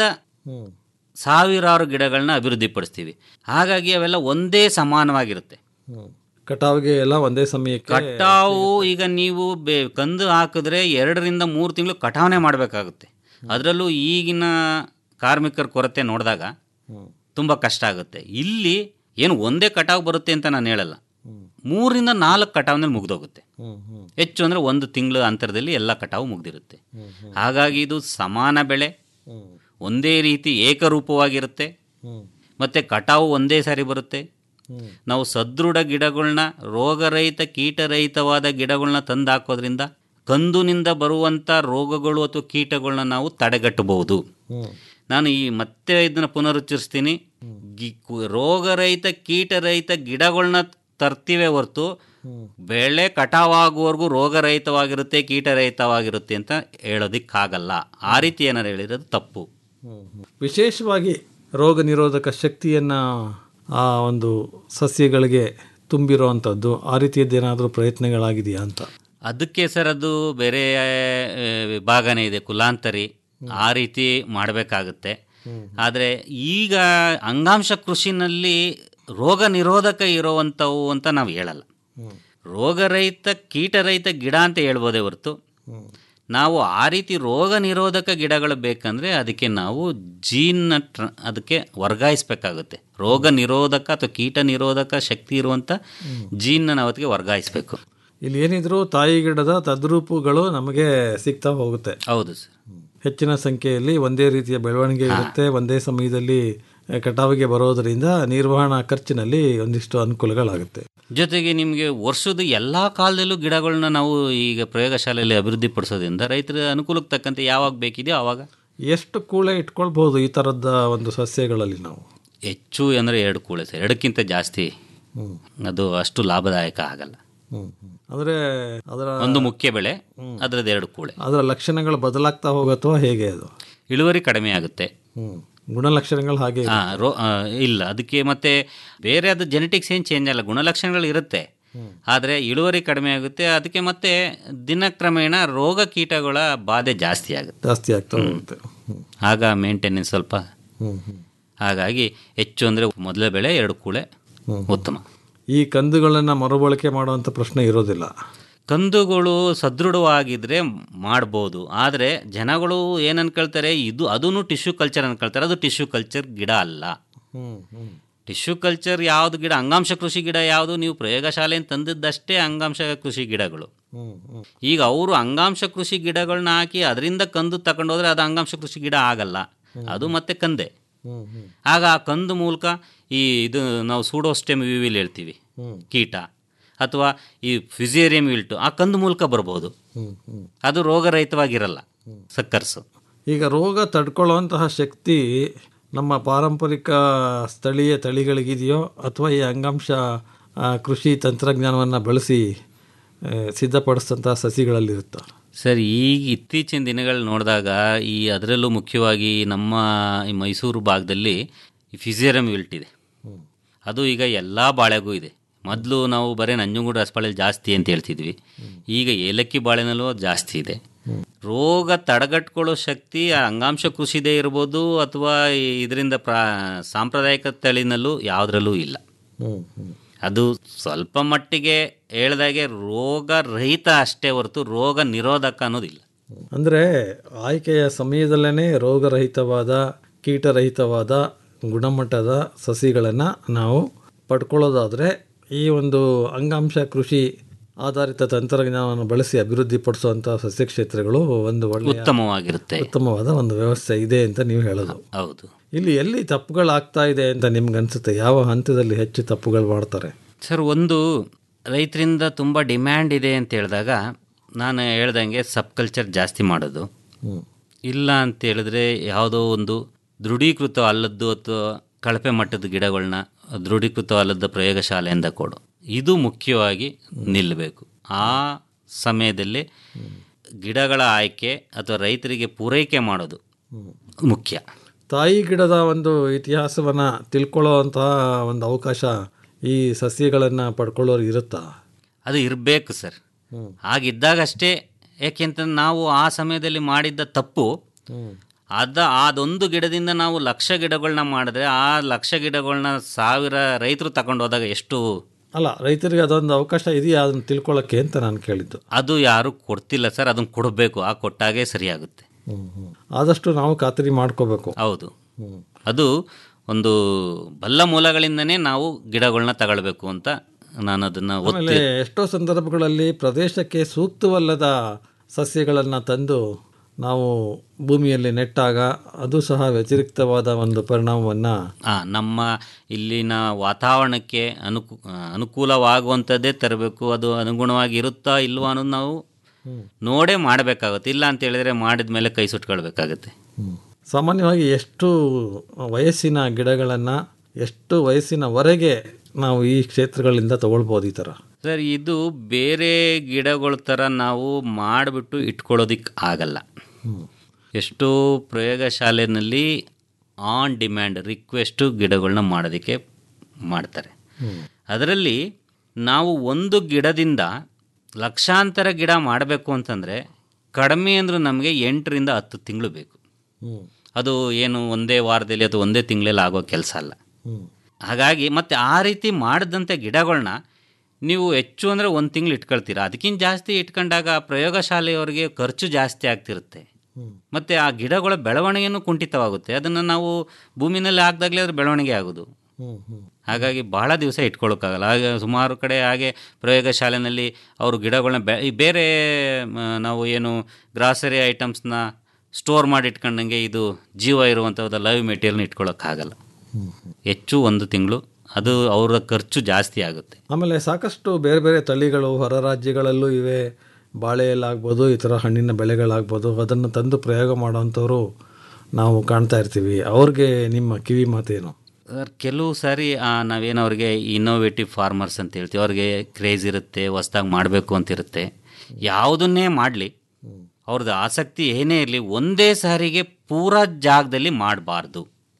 ಸಾವಿರಾರು ಗಿಡಗಳನ್ನ ಅಭಿವೃದ್ಧಿಪಡಿಸ್ತೀವಿ ಹಾಗಾಗಿ ಅವೆಲ್ಲ ಒಂದೇ ಸಮಾನವಾಗಿರುತ್ತೆ ಕಟಾವಿಗೆ ಎಲ್ಲ ಒಂದೇ ಸಮಯಕ್ಕೆ ಕಟಾವು ಈಗ ನೀವು ಬೆ ಕಂದು ಹಾಕಿದ್ರೆ ಎರಡರಿಂದ ಮೂರು ತಿಂಗಳು ಕಟಾವಣೆ ಮಾಡಬೇಕಾಗುತ್ತೆ ಅದರಲ್ಲೂ ಈಗಿನ ಕಾರ್ಮಿಕರ ಕೊರತೆ ನೋಡಿದಾಗ ತುಂಬ ಕಷ್ಟ ಆಗುತ್ತೆ ಇಲ್ಲಿ ಏನು ಒಂದೇ ಕಟಾವು ಬರುತ್ತೆ ಅಂತ ನಾನು ಹೇಳಲ್ಲ ಮೂರಿಂದ ನಾಲ್ಕು ಕಟಾವ್ನಲ್ಲಿ ಮುಗಿದೋಗುತ್ತೆ ಹೆಚ್ಚು ಅಂದರೆ ಒಂದು ತಿಂಗಳ ಅಂತರದಲ್ಲಿ ಎಲ್ಲ ಕಟಾವು ಮುಗ್ದಿರುತ್ತೆ ಹಾಗಾಗಿ ಇದು ಸಮಾನ ಬೆಳೆ ಒಂದೇ ರೀತಿ ಏಕರೂಪವಾಗಿರುತ್ತೆ ಮತ್ತು ಕಟಾವು ಒಂದೇ ಸಾರಿ ಬರುತ್ತೆ ನಾವು ಸದೃಢ ಗಿಡಗಳನ್ನ ರೋಗರಹಿತ ಕೀಟರಹಿತವಾದ ಗಿಡಗಳನ್ನ ತಂದು ಹಾಕೋದ್ರಿಂದ ಕಂದುನಿಂದ ಬರುವಂಥ ರೋಗಗಳು ಅಥವಾ ಕೀಟಗಳನ್ನ ನಾವು ತಡೆಗಟ್ಟಬಹುದು ನಾನು ಈ ಮತ್ತೆ ಇದನ್ನ ಪುನರುಚ್ಚರಿಸ್ತೀನಿ ಗಿ ಕು- ರೋಗರಹಿತ ಕೀಟರಹಿತ ಗಿಡಗಳನ್ನ ತರ್ತೀವೇ ಹೊರತು ಬೆಳೆ ಕಟಾವಾಗುವವರೆಗೂ ರೋಗರಹಿತವಾಗಿರುತ್ತೆ ಕೀಟರಹಿತವಾಗಿರುತ್ತೆ ಅಂತ ಹೇಳೋದಿಕ್ಕಾಗಲ್ಲ ಆ ರೀತಿ ಏನಾರು ಹೇಳಿರೋದು ತಪ್ಪು ವಿಶೇಷವಾಗಿ ರೋಗ ನಿರೋಧಕ ಶಕ್ತಿಯನ್ನು ಆ ಒಂದು ಸಸ್ಯಗಳಿಗೆ ತುಂಬಿರುವಂಥದ್ದು ಆ ರೀತಿಯದ್ದೇನಾದರೂ ಪ್ರಯತ್ನಗಳಾಗಿದೆಯಾ ಅಂತ ಅದಕ್ಕೆ ಸರ್ ಅದು ಬೇರೆ ಆ, ವಿಭಾಗನೇ ಇದೆ ಕುಲಾಂತರಿ ಆ ರೀತಿ ಮಾಡಬೇಕಾಗುತ್ತೆ ಆದರೆ ಈಗ ಅಂಗಾಂಶ ಕೃಷಿನಲ್ಲಿ ರೋಗ ನಿರೋಧಕ ಇರುವಂಥವು ಅಂತ ನಾವು ಹೇಳಲ್ಲ ರೋಗರಹಿತ ಕೀಟರಹಿತ ಗಿಡ ಅಂತ ಹೇಳ್ಬೋದೇ ಹೊರತು ನಾವು ಆ ರೀತಿ ರೋಗ ನಿರೋಧಕ ಗಿಡಗಳು ಬೇಕಂದ್ರೆ ಅದಕ್ಕೆ ನಾವು ಜೀನ್ನ ಟ್ರ ಅದಕ್ಕೆ ವರ್ಗಾಯಿಸ್ಬೇಕಾಗುತ್ತೆ ರೋಗ ನಿರೋಧಕ ಅಥವಾ ಕೀಟ ನಿರೋಧಕ ಶಕ್ತಿ ಇರುವಂಥ ಜೀನ್ನ ನಾವು ಅದಕ್ಕೆ ವರ್ಗಾಯಿಸಬೇಕು ಇಲ್ಲಿ ಏನಿದ್ರು ತಾಯಿ ಗಿಡದ ತದ್ರೂಪಗಳು ನಮಗೆ ಸಿಗ್ತಾ ಹೋಗುತ್ತೆ ಹೌದು ಸರ್ ಹೆಚ್ಚಿನ ಸಂಖ್ಯೆಯಲ್ಲಿ ಒಂದೇ ರೀತಿಯ ಬೆಳವಣಿಗೆ ಇರುತ್ತೆ ಒಂದೇ ಸಮಯದಲ್ಲಿ ಆ, ಕಟಾವಿಗೆ ಬರೋದರಿಂದ ನಿರ್ವಹಣಾ ಖರ್ಚಿನಲ್ಲಿ ಒಂದಿಷ್ಟು ಅನುಕೂಲಗಳಾಗುತ್ತೆ ಜೊತೆಗೆ ನಿಮಗೆ ವರ್ಷದ ಎಲ್ಲ ಕಾಲದಲ್ಲೂ ಗಿಡಗಳನ್ನ ನಾವು ಈಗ ಪ್ರಯೋಗಶಾಲೆಯಲ್ಲಿ ಅಭಿವೃದ್ಧಿ ಪಡಿಸೋದ್ರಿಂದ ರೈತರ ಅನುಕೂಲಕ್ಕೆ ತಕ್ಕಂತೆ ಯಾವಾಗ ಬೇಕಿದೆಯೋ ಆವಾಗ ಎಷ್ಟು ಕೂಳೆ ಇಟ್ಕೊಳ್ಬಹುದು ಈ ಥರದ ಒಂದು ಸಸ್ಯಗಳಲ್ಲಿ ನಾವು ಹೆಚ್ಚು ಅಂದರೆ ಎರಡು ಕೂಳೆ ಸರ್ ಎರಡಕ್ಕಿಂತ ಜಾಸ್ತಿ ಅದು ಅಷ್ಟು ಲಾಭದಾಯಕ ಆಗಲ್ಲ ಅಂದರೆ ಅದರ ಒಂದು ಮುಖ್ಯ ಬೆಳೆ ಅದರದ್ದು ಎರಡು ಕೂಳೆ ಅದರ ಲಕ್ಷಣಗಳು ಬದಲಾಗ್ತಾ ಹೋಗುತ್ತವಾ ಹೇಗೆ ಅದು ಇಳುವರಿ ಕಡಿಮೆ ಆಗುತ್ತೆ ಹ್ಮ್. ಗುಣಲಕ್ಷಣಗಳು ಹಾಗೆ ಆ, ರೋ ಆ, ಇಲ್ಲ ಅದಕ್ಕೆ ಮತ್ತೆ ಬೇರೆ ಅದು ಜೆನೆಟಿಕ್ಸ್ ಏನು ಚೇಂಜ್ ಆಗಲ್ಲ ಗುಣಲಕ್ಷಣಗಳು ಇರುತ್ತೆ ಆದರೆ ಇಳುವರಿ ಕಡಿಮೆ ಆಗುತ್ತೆ ಅದಕ್ಕೆ ಮತ್ತೆ ದಿನಕ್ರಮೇಣ ರೋಗ ಕೀಟಗಳ ಬಾಧೆ ಜಾಸ್ತಿ ಆಗುತ್ತೆ ಜಾಸ್ತಿ ಆಗ್ತಾ ಹೋಗುತ್ತೆ ಆಗ ಮೇಂಟೆನೆನ್ಸ್ ಸ್ವಲ್ಪ ಹ್ಮ್, ಹ್ಮ್. ಹಾಗಾಗಿ ಹೆಚ್ಚು ಅಂದರೆ ಮೊದಲ ಬೆಳೆ ಎರಡು ಕೂಳೆ ಉತ್ತಮ ಈ ಕಂದುಗಳನ್ನು ಮರುಬಳಕೆ ಮಾಡುವಂಥ ಪ್ರಶ್ನೆ ಇರೋದಿಲ್ಲ ಕಂದುಗಳು ಸದೃಢವಾಗಿದ್ರೆ ಮಾಡ್ಬೋದು ಆದರೆ ಜನಗಳು ಏನು ಅನ್ಕೊಳ್ತಾರೆ ಇದು ಅದೂ ಟಿಶ್ಯೂ ಕಲ್ಚರ್ ಅನ್ಕೊಳ್ತಾರೆ ಅದು ಟಿಶ್ಯೂ ಕಲ್ಚರ್ ಗಿಡ ಅಲ್ಲ ಟಿಶ್ಯೂ ಕಲ್ಚರ್ ಯಾವುದು ಗಿಡ ಅಂಗಾಂಶ ಕೃಷಿ ಗಿಡ ಯಾವುದು ನೀವು ಪ್ರಯೋಗಶಾಲೆಯಿಂದ ತಂದಿದ್ದಷ್ಟೇ ಅಂಗಾಂಶ ಕೃಷಿ ಗಿಡಗಳು ಈಗ ಅವರು ಅಂಗಾಂಶ ಕೃಷಿ ಗಿಡಗಳನ್ನ ಹಾಕಿ ಅದರಿಂದ ಕಂದು ತಗೊಂಡೋದ್ರೆ ಅದು ಅಂಗಾಂಶ ಕೃಷಿ ಗಿಡ ಆಗಲ್ಲ ಅದು ಮತ್ತೆ ಕಂದೆ ಆಗ ಆ ಕಂದು ಮೂಲಕ ಈ ಇದು ನಾವು ಸೂಡೋಸ್ಟೆಮ್ ವಿವಿಲ್ ಹೇಳ್ತೀವಿ ಕೀಟ ಅಥವಾ ಈ ಫಿಸಿಯರಿಯಂ ವಿಲ್ಟು ಆ ಕಂದು ಮೂಲಕ ಬರ್ಬೋದು ಅದು ರೋಗರಹಿತವಾಗಿರಲ್ಲ ಸಕ್ಕರ್ಸು ಈಗ ರೋಗ ತಡ್ಕೊಳ್ಳುವಂತಹ ಶಕ್ತಿ ನಮ್ಮ ಪಾರಂಪರಿಕ ಸ್ಥಳೀಯ ತಳಿಗಳಿಗಿದೆಯೋ ಅಥವಾ ಈ ಅಂಗಾಂಶ ಆ, ಕೃಷಿ ತಂತ್ರಜ್ಞಾನವನ್ನು ಬಳಸಿ ಆ, ಸಿದ್ಧಪಡಿಸಿದಂತಹ ಸಸಿಗಳಲ್ಲಿರುತ್ತಾ ಸರ್ ಈಗ ಇತ್ತೀಚಿನ ದಿನಗಳು ನೋಡಿದಾಗ ಈ ಅದರಲ್ಲೂ ಮುಖ್ಯವಾಗಿ ನಮ್ಮ ಈ ಮೈಸೂರು ಭಾಗದಲ್ಲಿ ಈ ಫಿಸಿಯರಮ್ ವಿಲ್ಟ್ ಇದೆ ಅದು ಈಗ ಎಲ್ಲ ಬಾಳೆಗೂ ಇದೆ ಮೊದಲು ನಾವು ಬರೀ ನಂಜನಗೂಡು ರಸಬಾಳೆಲಿ ಜಾಸ್ತಿ ಅಂತ ಹೇಳ್ತಿದ್ವಿ ಈಗ ಏಲಕ್ಕಿ ಬಾಳೆನಲ್ಲೂ ಅದು ಜಾಸ್ತಿ ಇದೆ ರೋಗ ತಡೆಗಟ್ಕೊಳ್ಳೋ ಶಕ್ತಿ ಆ ಅಂಗಾಂಶ ಕೃಷಿದೇ ಇರ್ಬೋದು ಅಥವಾ ಇದರಿಂದ ಪ್ರಾ ಸಾಂಪ್ರದಾಯಿಕ ತಳಿನಲ್ಲೂ ಯಾವುದ್ರಲ್ಲೂ ಇಲ್ಲ ಅದು ಸ್ವಲ್ಪ ಮಟ್ಟಿಗೆ ಹೇಳ್ದಾಗೆ ರೋಗ ರಹಿತ ಅಷ್ಟೇ ಹೊರತು ರೋಗ ನಿರೋಧಕ ಅನ್ನೋದಿಲ್ಲ ಅಂದರೆ ಆಯ್ಕೆಯ ಸಮಯದಲ್ಲೇ ರೋಗರಹಿತವಾದ ಕೀಟರಹಿತವಾದ ಗುಣಮಟ್ಟದ ಸಸಿಗಳನ್ನು ನಾವು ಪಡ್ಕೊಳ್ಳೋದಾದರೆ ಈ ಒಂದು ಅಂಗಾಂಶ ಕೃಷಿ ಆಧಾರಿತ ತಂತ್ರಜ್ಞಾನವನ್ನು ಬಳಸಿ ಅಭಿವೃದ್ಧಿಪಡಿಸುವಂಥ ಸಸ್ಯ ಕ್ಷೇತ್ರಗಳು ಒಂದು ಒಳ್ಳೆಯ ಉತ್ತಮವಾಗಿರುತ್ತೆ ಉತ್ತಮವಾದ ಒಂದು ವ್ಯವಸ್ಥೆ ಇದೆ ಅಂತ ನೀವು ಹೇಳೋದು ಹೌದು ಇಲ್ಲಿ ಎಲ್ಲಿ ತಪ್ಪುಗಳಾಗ್ತಾ ಇದೆ ಅಂತ ನಿಮ್ಗೆ ಅನ್ಸುತ್ತೆ ಯಾವ ಹಂತದಲ್ಲಿ ಹೆಚ್ಚು ತಪ್ಪುಗಳು ಮಾಡ್ತಾರೆ ಸರ್ ಒಂದು ರೈತರಿಂದ ತುಂಬ ಡಿಮ್ಯಾಂಡ್ ಇದೆ ಅಂತ ಹೇಳಿದಾಗ ನಾನು ಹೇಳ್ದಂಗೆ ಸಬ್ ಕಲ್ಚರ್ ಜಾಸ್ತಿ ಮಾಡೋದು ಇಲ್ಲ ಅಂತ ಹೇಳಿದ್ರೆ ಯಾವುದೋ ಒಂದು ದೃಢೀಕೃತ ಅಲ್ಲದ್ದು ಅಥವಾ ಕಳಪೆ ಮಟ್ಟದ ಗಿಡಗಳನ್ನ ದೃಢೀಕೃತ ಅಲ್ಲದ ಪ್ರಯೋಗಶಾಲೆಯಿಂದ ಕೊಡು ಇದು ಮುಖ್ಯವಾಗಿ ನಿಲ್ಲಬೇಕು ಆ ಸಮಯದಲ್ಲಿ ಗಿಡಗಳ ಆಯ್ಕೆ ಅಥವಾ ರೈತರಿಗೆ ಪೂರೈಕೆ ಮಾಡೋದು ಮುಖ್ಯ ತಾಯಿ ಗಿಡದ ಒಂದು ಇತಿಹಾಸವನ್ನು ತಿಳ್ಕೊಳ್ಳೋವಂತಹ ಒಂದು ಅವಕಾಶ ಈ ಸಸ್ಯಗಳನ್ನು ಪಡ್ಕೊಳ್ಳೋರು ಇರುತ್ತಾ ಅದು ಇರಬೇಕು ಸರ್ ಹಾಗಿದ್ದಾಗಷ್ಟೇ ಏಕೆಂತಂದ್ರೆ ನಾವು ಆ ಸಮಯದಲ್ಲಿ ಮಾಡಿದ್ದ ತಪ್ಪು ಅದ ಅದೊಂದು ಗಿಡದಿಂದ ನಾವು ಲಕ್ಷ ಗಿಡಗಳನ್ನ ಮಾಡಿದ್ರೆ ಆ ಲಕ್ಷ ಗಿಡಗಳನ್ನ ಸಾವಿರ ರೈತರು ತಗೊಂಡು ಹೋದಾಗ ಎಷ್ಟು ಅಲ್ಲ ರೈತರಿಗೆ ಅದೊಂದು ಅವಕಾಶ ಇದೆಯಾ ಅದನ್ನು ತಿಳ್ಕೊಳ್ಳೋಕ್ಕೆ ಅಂತ ನಾನು ಕೇಳಿದ್ದು ಅದು ಯಾರು ಕೊಡ್ತಿಲ್ಲ ಸರ್ ಅದನ್ನು ಕೊಡಬೇಕು ಆ ಕೊಟ್ಟಾಗೆ ಸರಿಯಾಗುತ್ತೆ ಆದಷ್ಟು ನಾವು ಖಾತರಿ ಮಾಡ್ಕೋಬೇಕು ಹೌದು ಅದು ಒಂದು ಬಲ್ಲ ಮೂಲಗಳಿಂದನೇ ನಾವು ಗಿಡಗಳನ್ನ ತಗೊಳ್ಬೇಕು ಅಂತ ನಾನು ಅದನ್ನು ಆಮೇಲೆ ಒತ್ತಿ ಎಷ್ಟೋ ಸಂದರ್ಭಗಳಲ್ಲಿ ಪ್ರದೇಶಕ್ಕೆ ಸೂಕ್ತವಲ್ಲದ ಸಸ್ಯಗಳನ್ನು ತಂದು ನಾವು ಭೂಮಿಯಲ್ಲಿ ನೆಟ್ಟಾಗ ಅದು ಸಹ ವ್ಯತಿರಿಕ್ತವಾದ ಒಂದು ಪರಿಣಾಮವನ್ನು ಆ, ನಮ್ಮ ಇಲ್ಲಿನ ವಾತಾವರಣಕ್ಕೆ ಅನುಕೂ ಅನುಕೂಲವಾಗುವಂಥದ್ದೇ ತರಬೇಕು ಅದು ಅನುಗುಣವಾಗಿ ಇರುತ್ತಾ ಇಲ್ವಾ ಅನ್ನೋದು ನಾವು ನೋಡೇ ಮಾಡಬೇಕಾಗುತ್ತೆ ಇಲ್ಲ ಅಂತ ಹೇಳಿದ್ರೆ ಮಾಡಿದ ಮೇಲೆ ಕೈ ಸುಟ್ಕೊಳ್ಬೇಕಾಗತ್ತೆ ಸಾಮಾನ್ಯವಾಗಿ ಎಷ್ಟು ವಯಸ್ಸಿನ ಗಿಡಗಳನ್ನು ಎಷ್ಟು ವಯಸ್ಸಿನವರೆಗೆ ನಾವು ಈ ಕ್ಷೇತ್ರಗಳಿಂದ ತಗೊಳ್ಬೋದು ಈ ಥರ ಸರ್ ಇದು ಬೇರೆ ಗಿಡಗಳ ಥರ ನಾವು ಮಾಡಿಬಿಟ್ಟು ಇಟ್ಕೊಳ್ಳೋದಿಕ್ಕೆ ಆಗಲ್ಲ ಎಷ್ಟೋ ಪ್ರಯೋಗಶಾಲೆಯಲ್ಲಿ ಆನ್ ಡಿಮ್ಯಾಂಡ್ ರಿಕ್ವೆಸ್ಟು ಗಿಡಗಳನ್ನ ಮಾಡೋದಕ್ಕೆ ಮಾಡ್ತಾರೆ ಅದರಲ್ಲಿ ನಾವು ಒಂದು ಗಿಡದಿಂದ ಲಕ್ಷಾಂತರ ಗಿಡ ಮಾಡಬೇಕು ಅಂತಂದರೆ ಕಡಿಮೆ ಅಂದರೂ ನಮಗೆ ಎಂಟರಿಂದ ಹತ್ತು ತಿಂಗಳು ಬೇಕು ಅದು ಏನು ಒಂದೇ ವಾರದಲ್ಲಿ ಅಥವಾ ಒಂದೇ ತಿಂಗಳಲ್ಲಿ ಆಗೋ ಕೆಲಸ ಅಲ್ಲ ಹಾಗಾಗಿ ಮತ್ತು ಆ ರೀತಿ ಮಾಡಿದಂಥ ಗಿಡಗಳನ್ನ ನೀವು ಹೆಚ್ಚು ಅಂದರೆ ಒಂದು ತಿಂಗಳು ಇಟ್ಕೊಳ್ತೀರಾ ಅದಕ್ಕಿಂತ ಜಾಸ್ತಿ ಇಟ್ಕೊಂಡಾಗ ಪ್ರಯೋಗಶಾಲೆಯವರಿಗೆ ಖರ್ಚು ಜಾಸ್ತಿ ಆಗ್ತಿರುತ್ತೆ ಮತ್ತು ಆ ಗಿಡಗಳ ಬೆಳವಣಿಗೆನೂ ಕುಂಠಿತವಾಗುತ್ತೆ ಅದನ್ನು ನಾವು ಭೂಮಿನಲ್ಲಿ ಹಾಕ್ದಾಗಲೇ ಅದ್ರ ಬೆಳವಣಿಗೆ ಆಗೋದು ಹಾಗಾಗಿ ಬಹಳ ದಿವಸ ಇಟ್ಕೊಳ್ಳೋಕ್ಕಾಗಲ್ಲ ಹಾಗೆ ಸುಮಾರು ಕಡೆ ಹಾಗೆ ಪ್ರಯೋಗಶಾಲೆಯಲ್ಲಿ ಅವರು ಗಿಡಗಳನ್ನ ಬೆ ಈ ಬೇರೆ ಮ, ನಾವು ಏನು ಗ್ರಾಸರಿ ಐಟಮ್ಸ್ನ ಸ್ಟೋರ್ ಮಾಡಿ ಇಟ್ಕೊಂಡಂಗೆ ಇದು ಜೀವ ಇರುವಂಥದ್ದು ಲೈವ್ ಮೆಟೀರಿಯಲ್ನ ಇಟ್ಕೊಳ್ಳೋಕ್ಕಾಗಲ್ಲ ಹೆಚ್ಚು ಒಂದು ತಿಂಗಳು ಅದು ಅವರ ಖರ್ಚು ಜಾಸ್ತಿ ಆಗುತ್ತೆ ಆಮೇಲೆ ಸಾಕಷ್ಟು ಬೇರೆ ಬೇರೆ ತಳಿಗಳು ಹೊರ ರಾಜ್ಯಗಳಲ್ಲೂ ಇವೆ ಬಾಳೆಯಲ್ಲಾಗ್ಬೋದು ಈ ಥರ ಹಣ್ಣಿನ ಬೆಳೆಗಳಾಗ್ಬೋದು ಅದನ್ನು ತಂದು ಪ್ರಯೋಗ ಮಾಡೋವಂಥವ್ರು ನಾವು ಕಾಣ್ತಾ ಇರ್ತೀವಿ ಅವ್ರಿಗೆ ನಿಮ್ಮ ಕಿವಿ ಮಾತೇನು ಸರ್ ಕೆಲವು ಸಾರಿ ಆ, ನಾವೇನು ಅವ್ರಿಗೆ ಇನ್ನೋವೇಟಿವ್ ಫಾರ್ಮರ್ಸ್ ಅಂತ ಹೇಳ್ತೀವಿ ಅವ್ರಿಗೆ ಕ್ರೇಜ್ ಇರುತ್ತೆ ಹೊಸ್ದಾಗಿ ಮಾಡಬೇಕು ಅಂತ ಇರುತ್ತೆ ಯಾವುದನ್ನೇ ಮಾಡಲಿ ಅವ್ರದ್ದು ಆಸಕ್ತಿ ಏನೇ ಇರಲಿ ಒಂದೇ ಸಾರಿಗೆ ಪೂರಾ ಜಾಗದಲ್ಲಿ ಮಾಡಬಾರ್ದು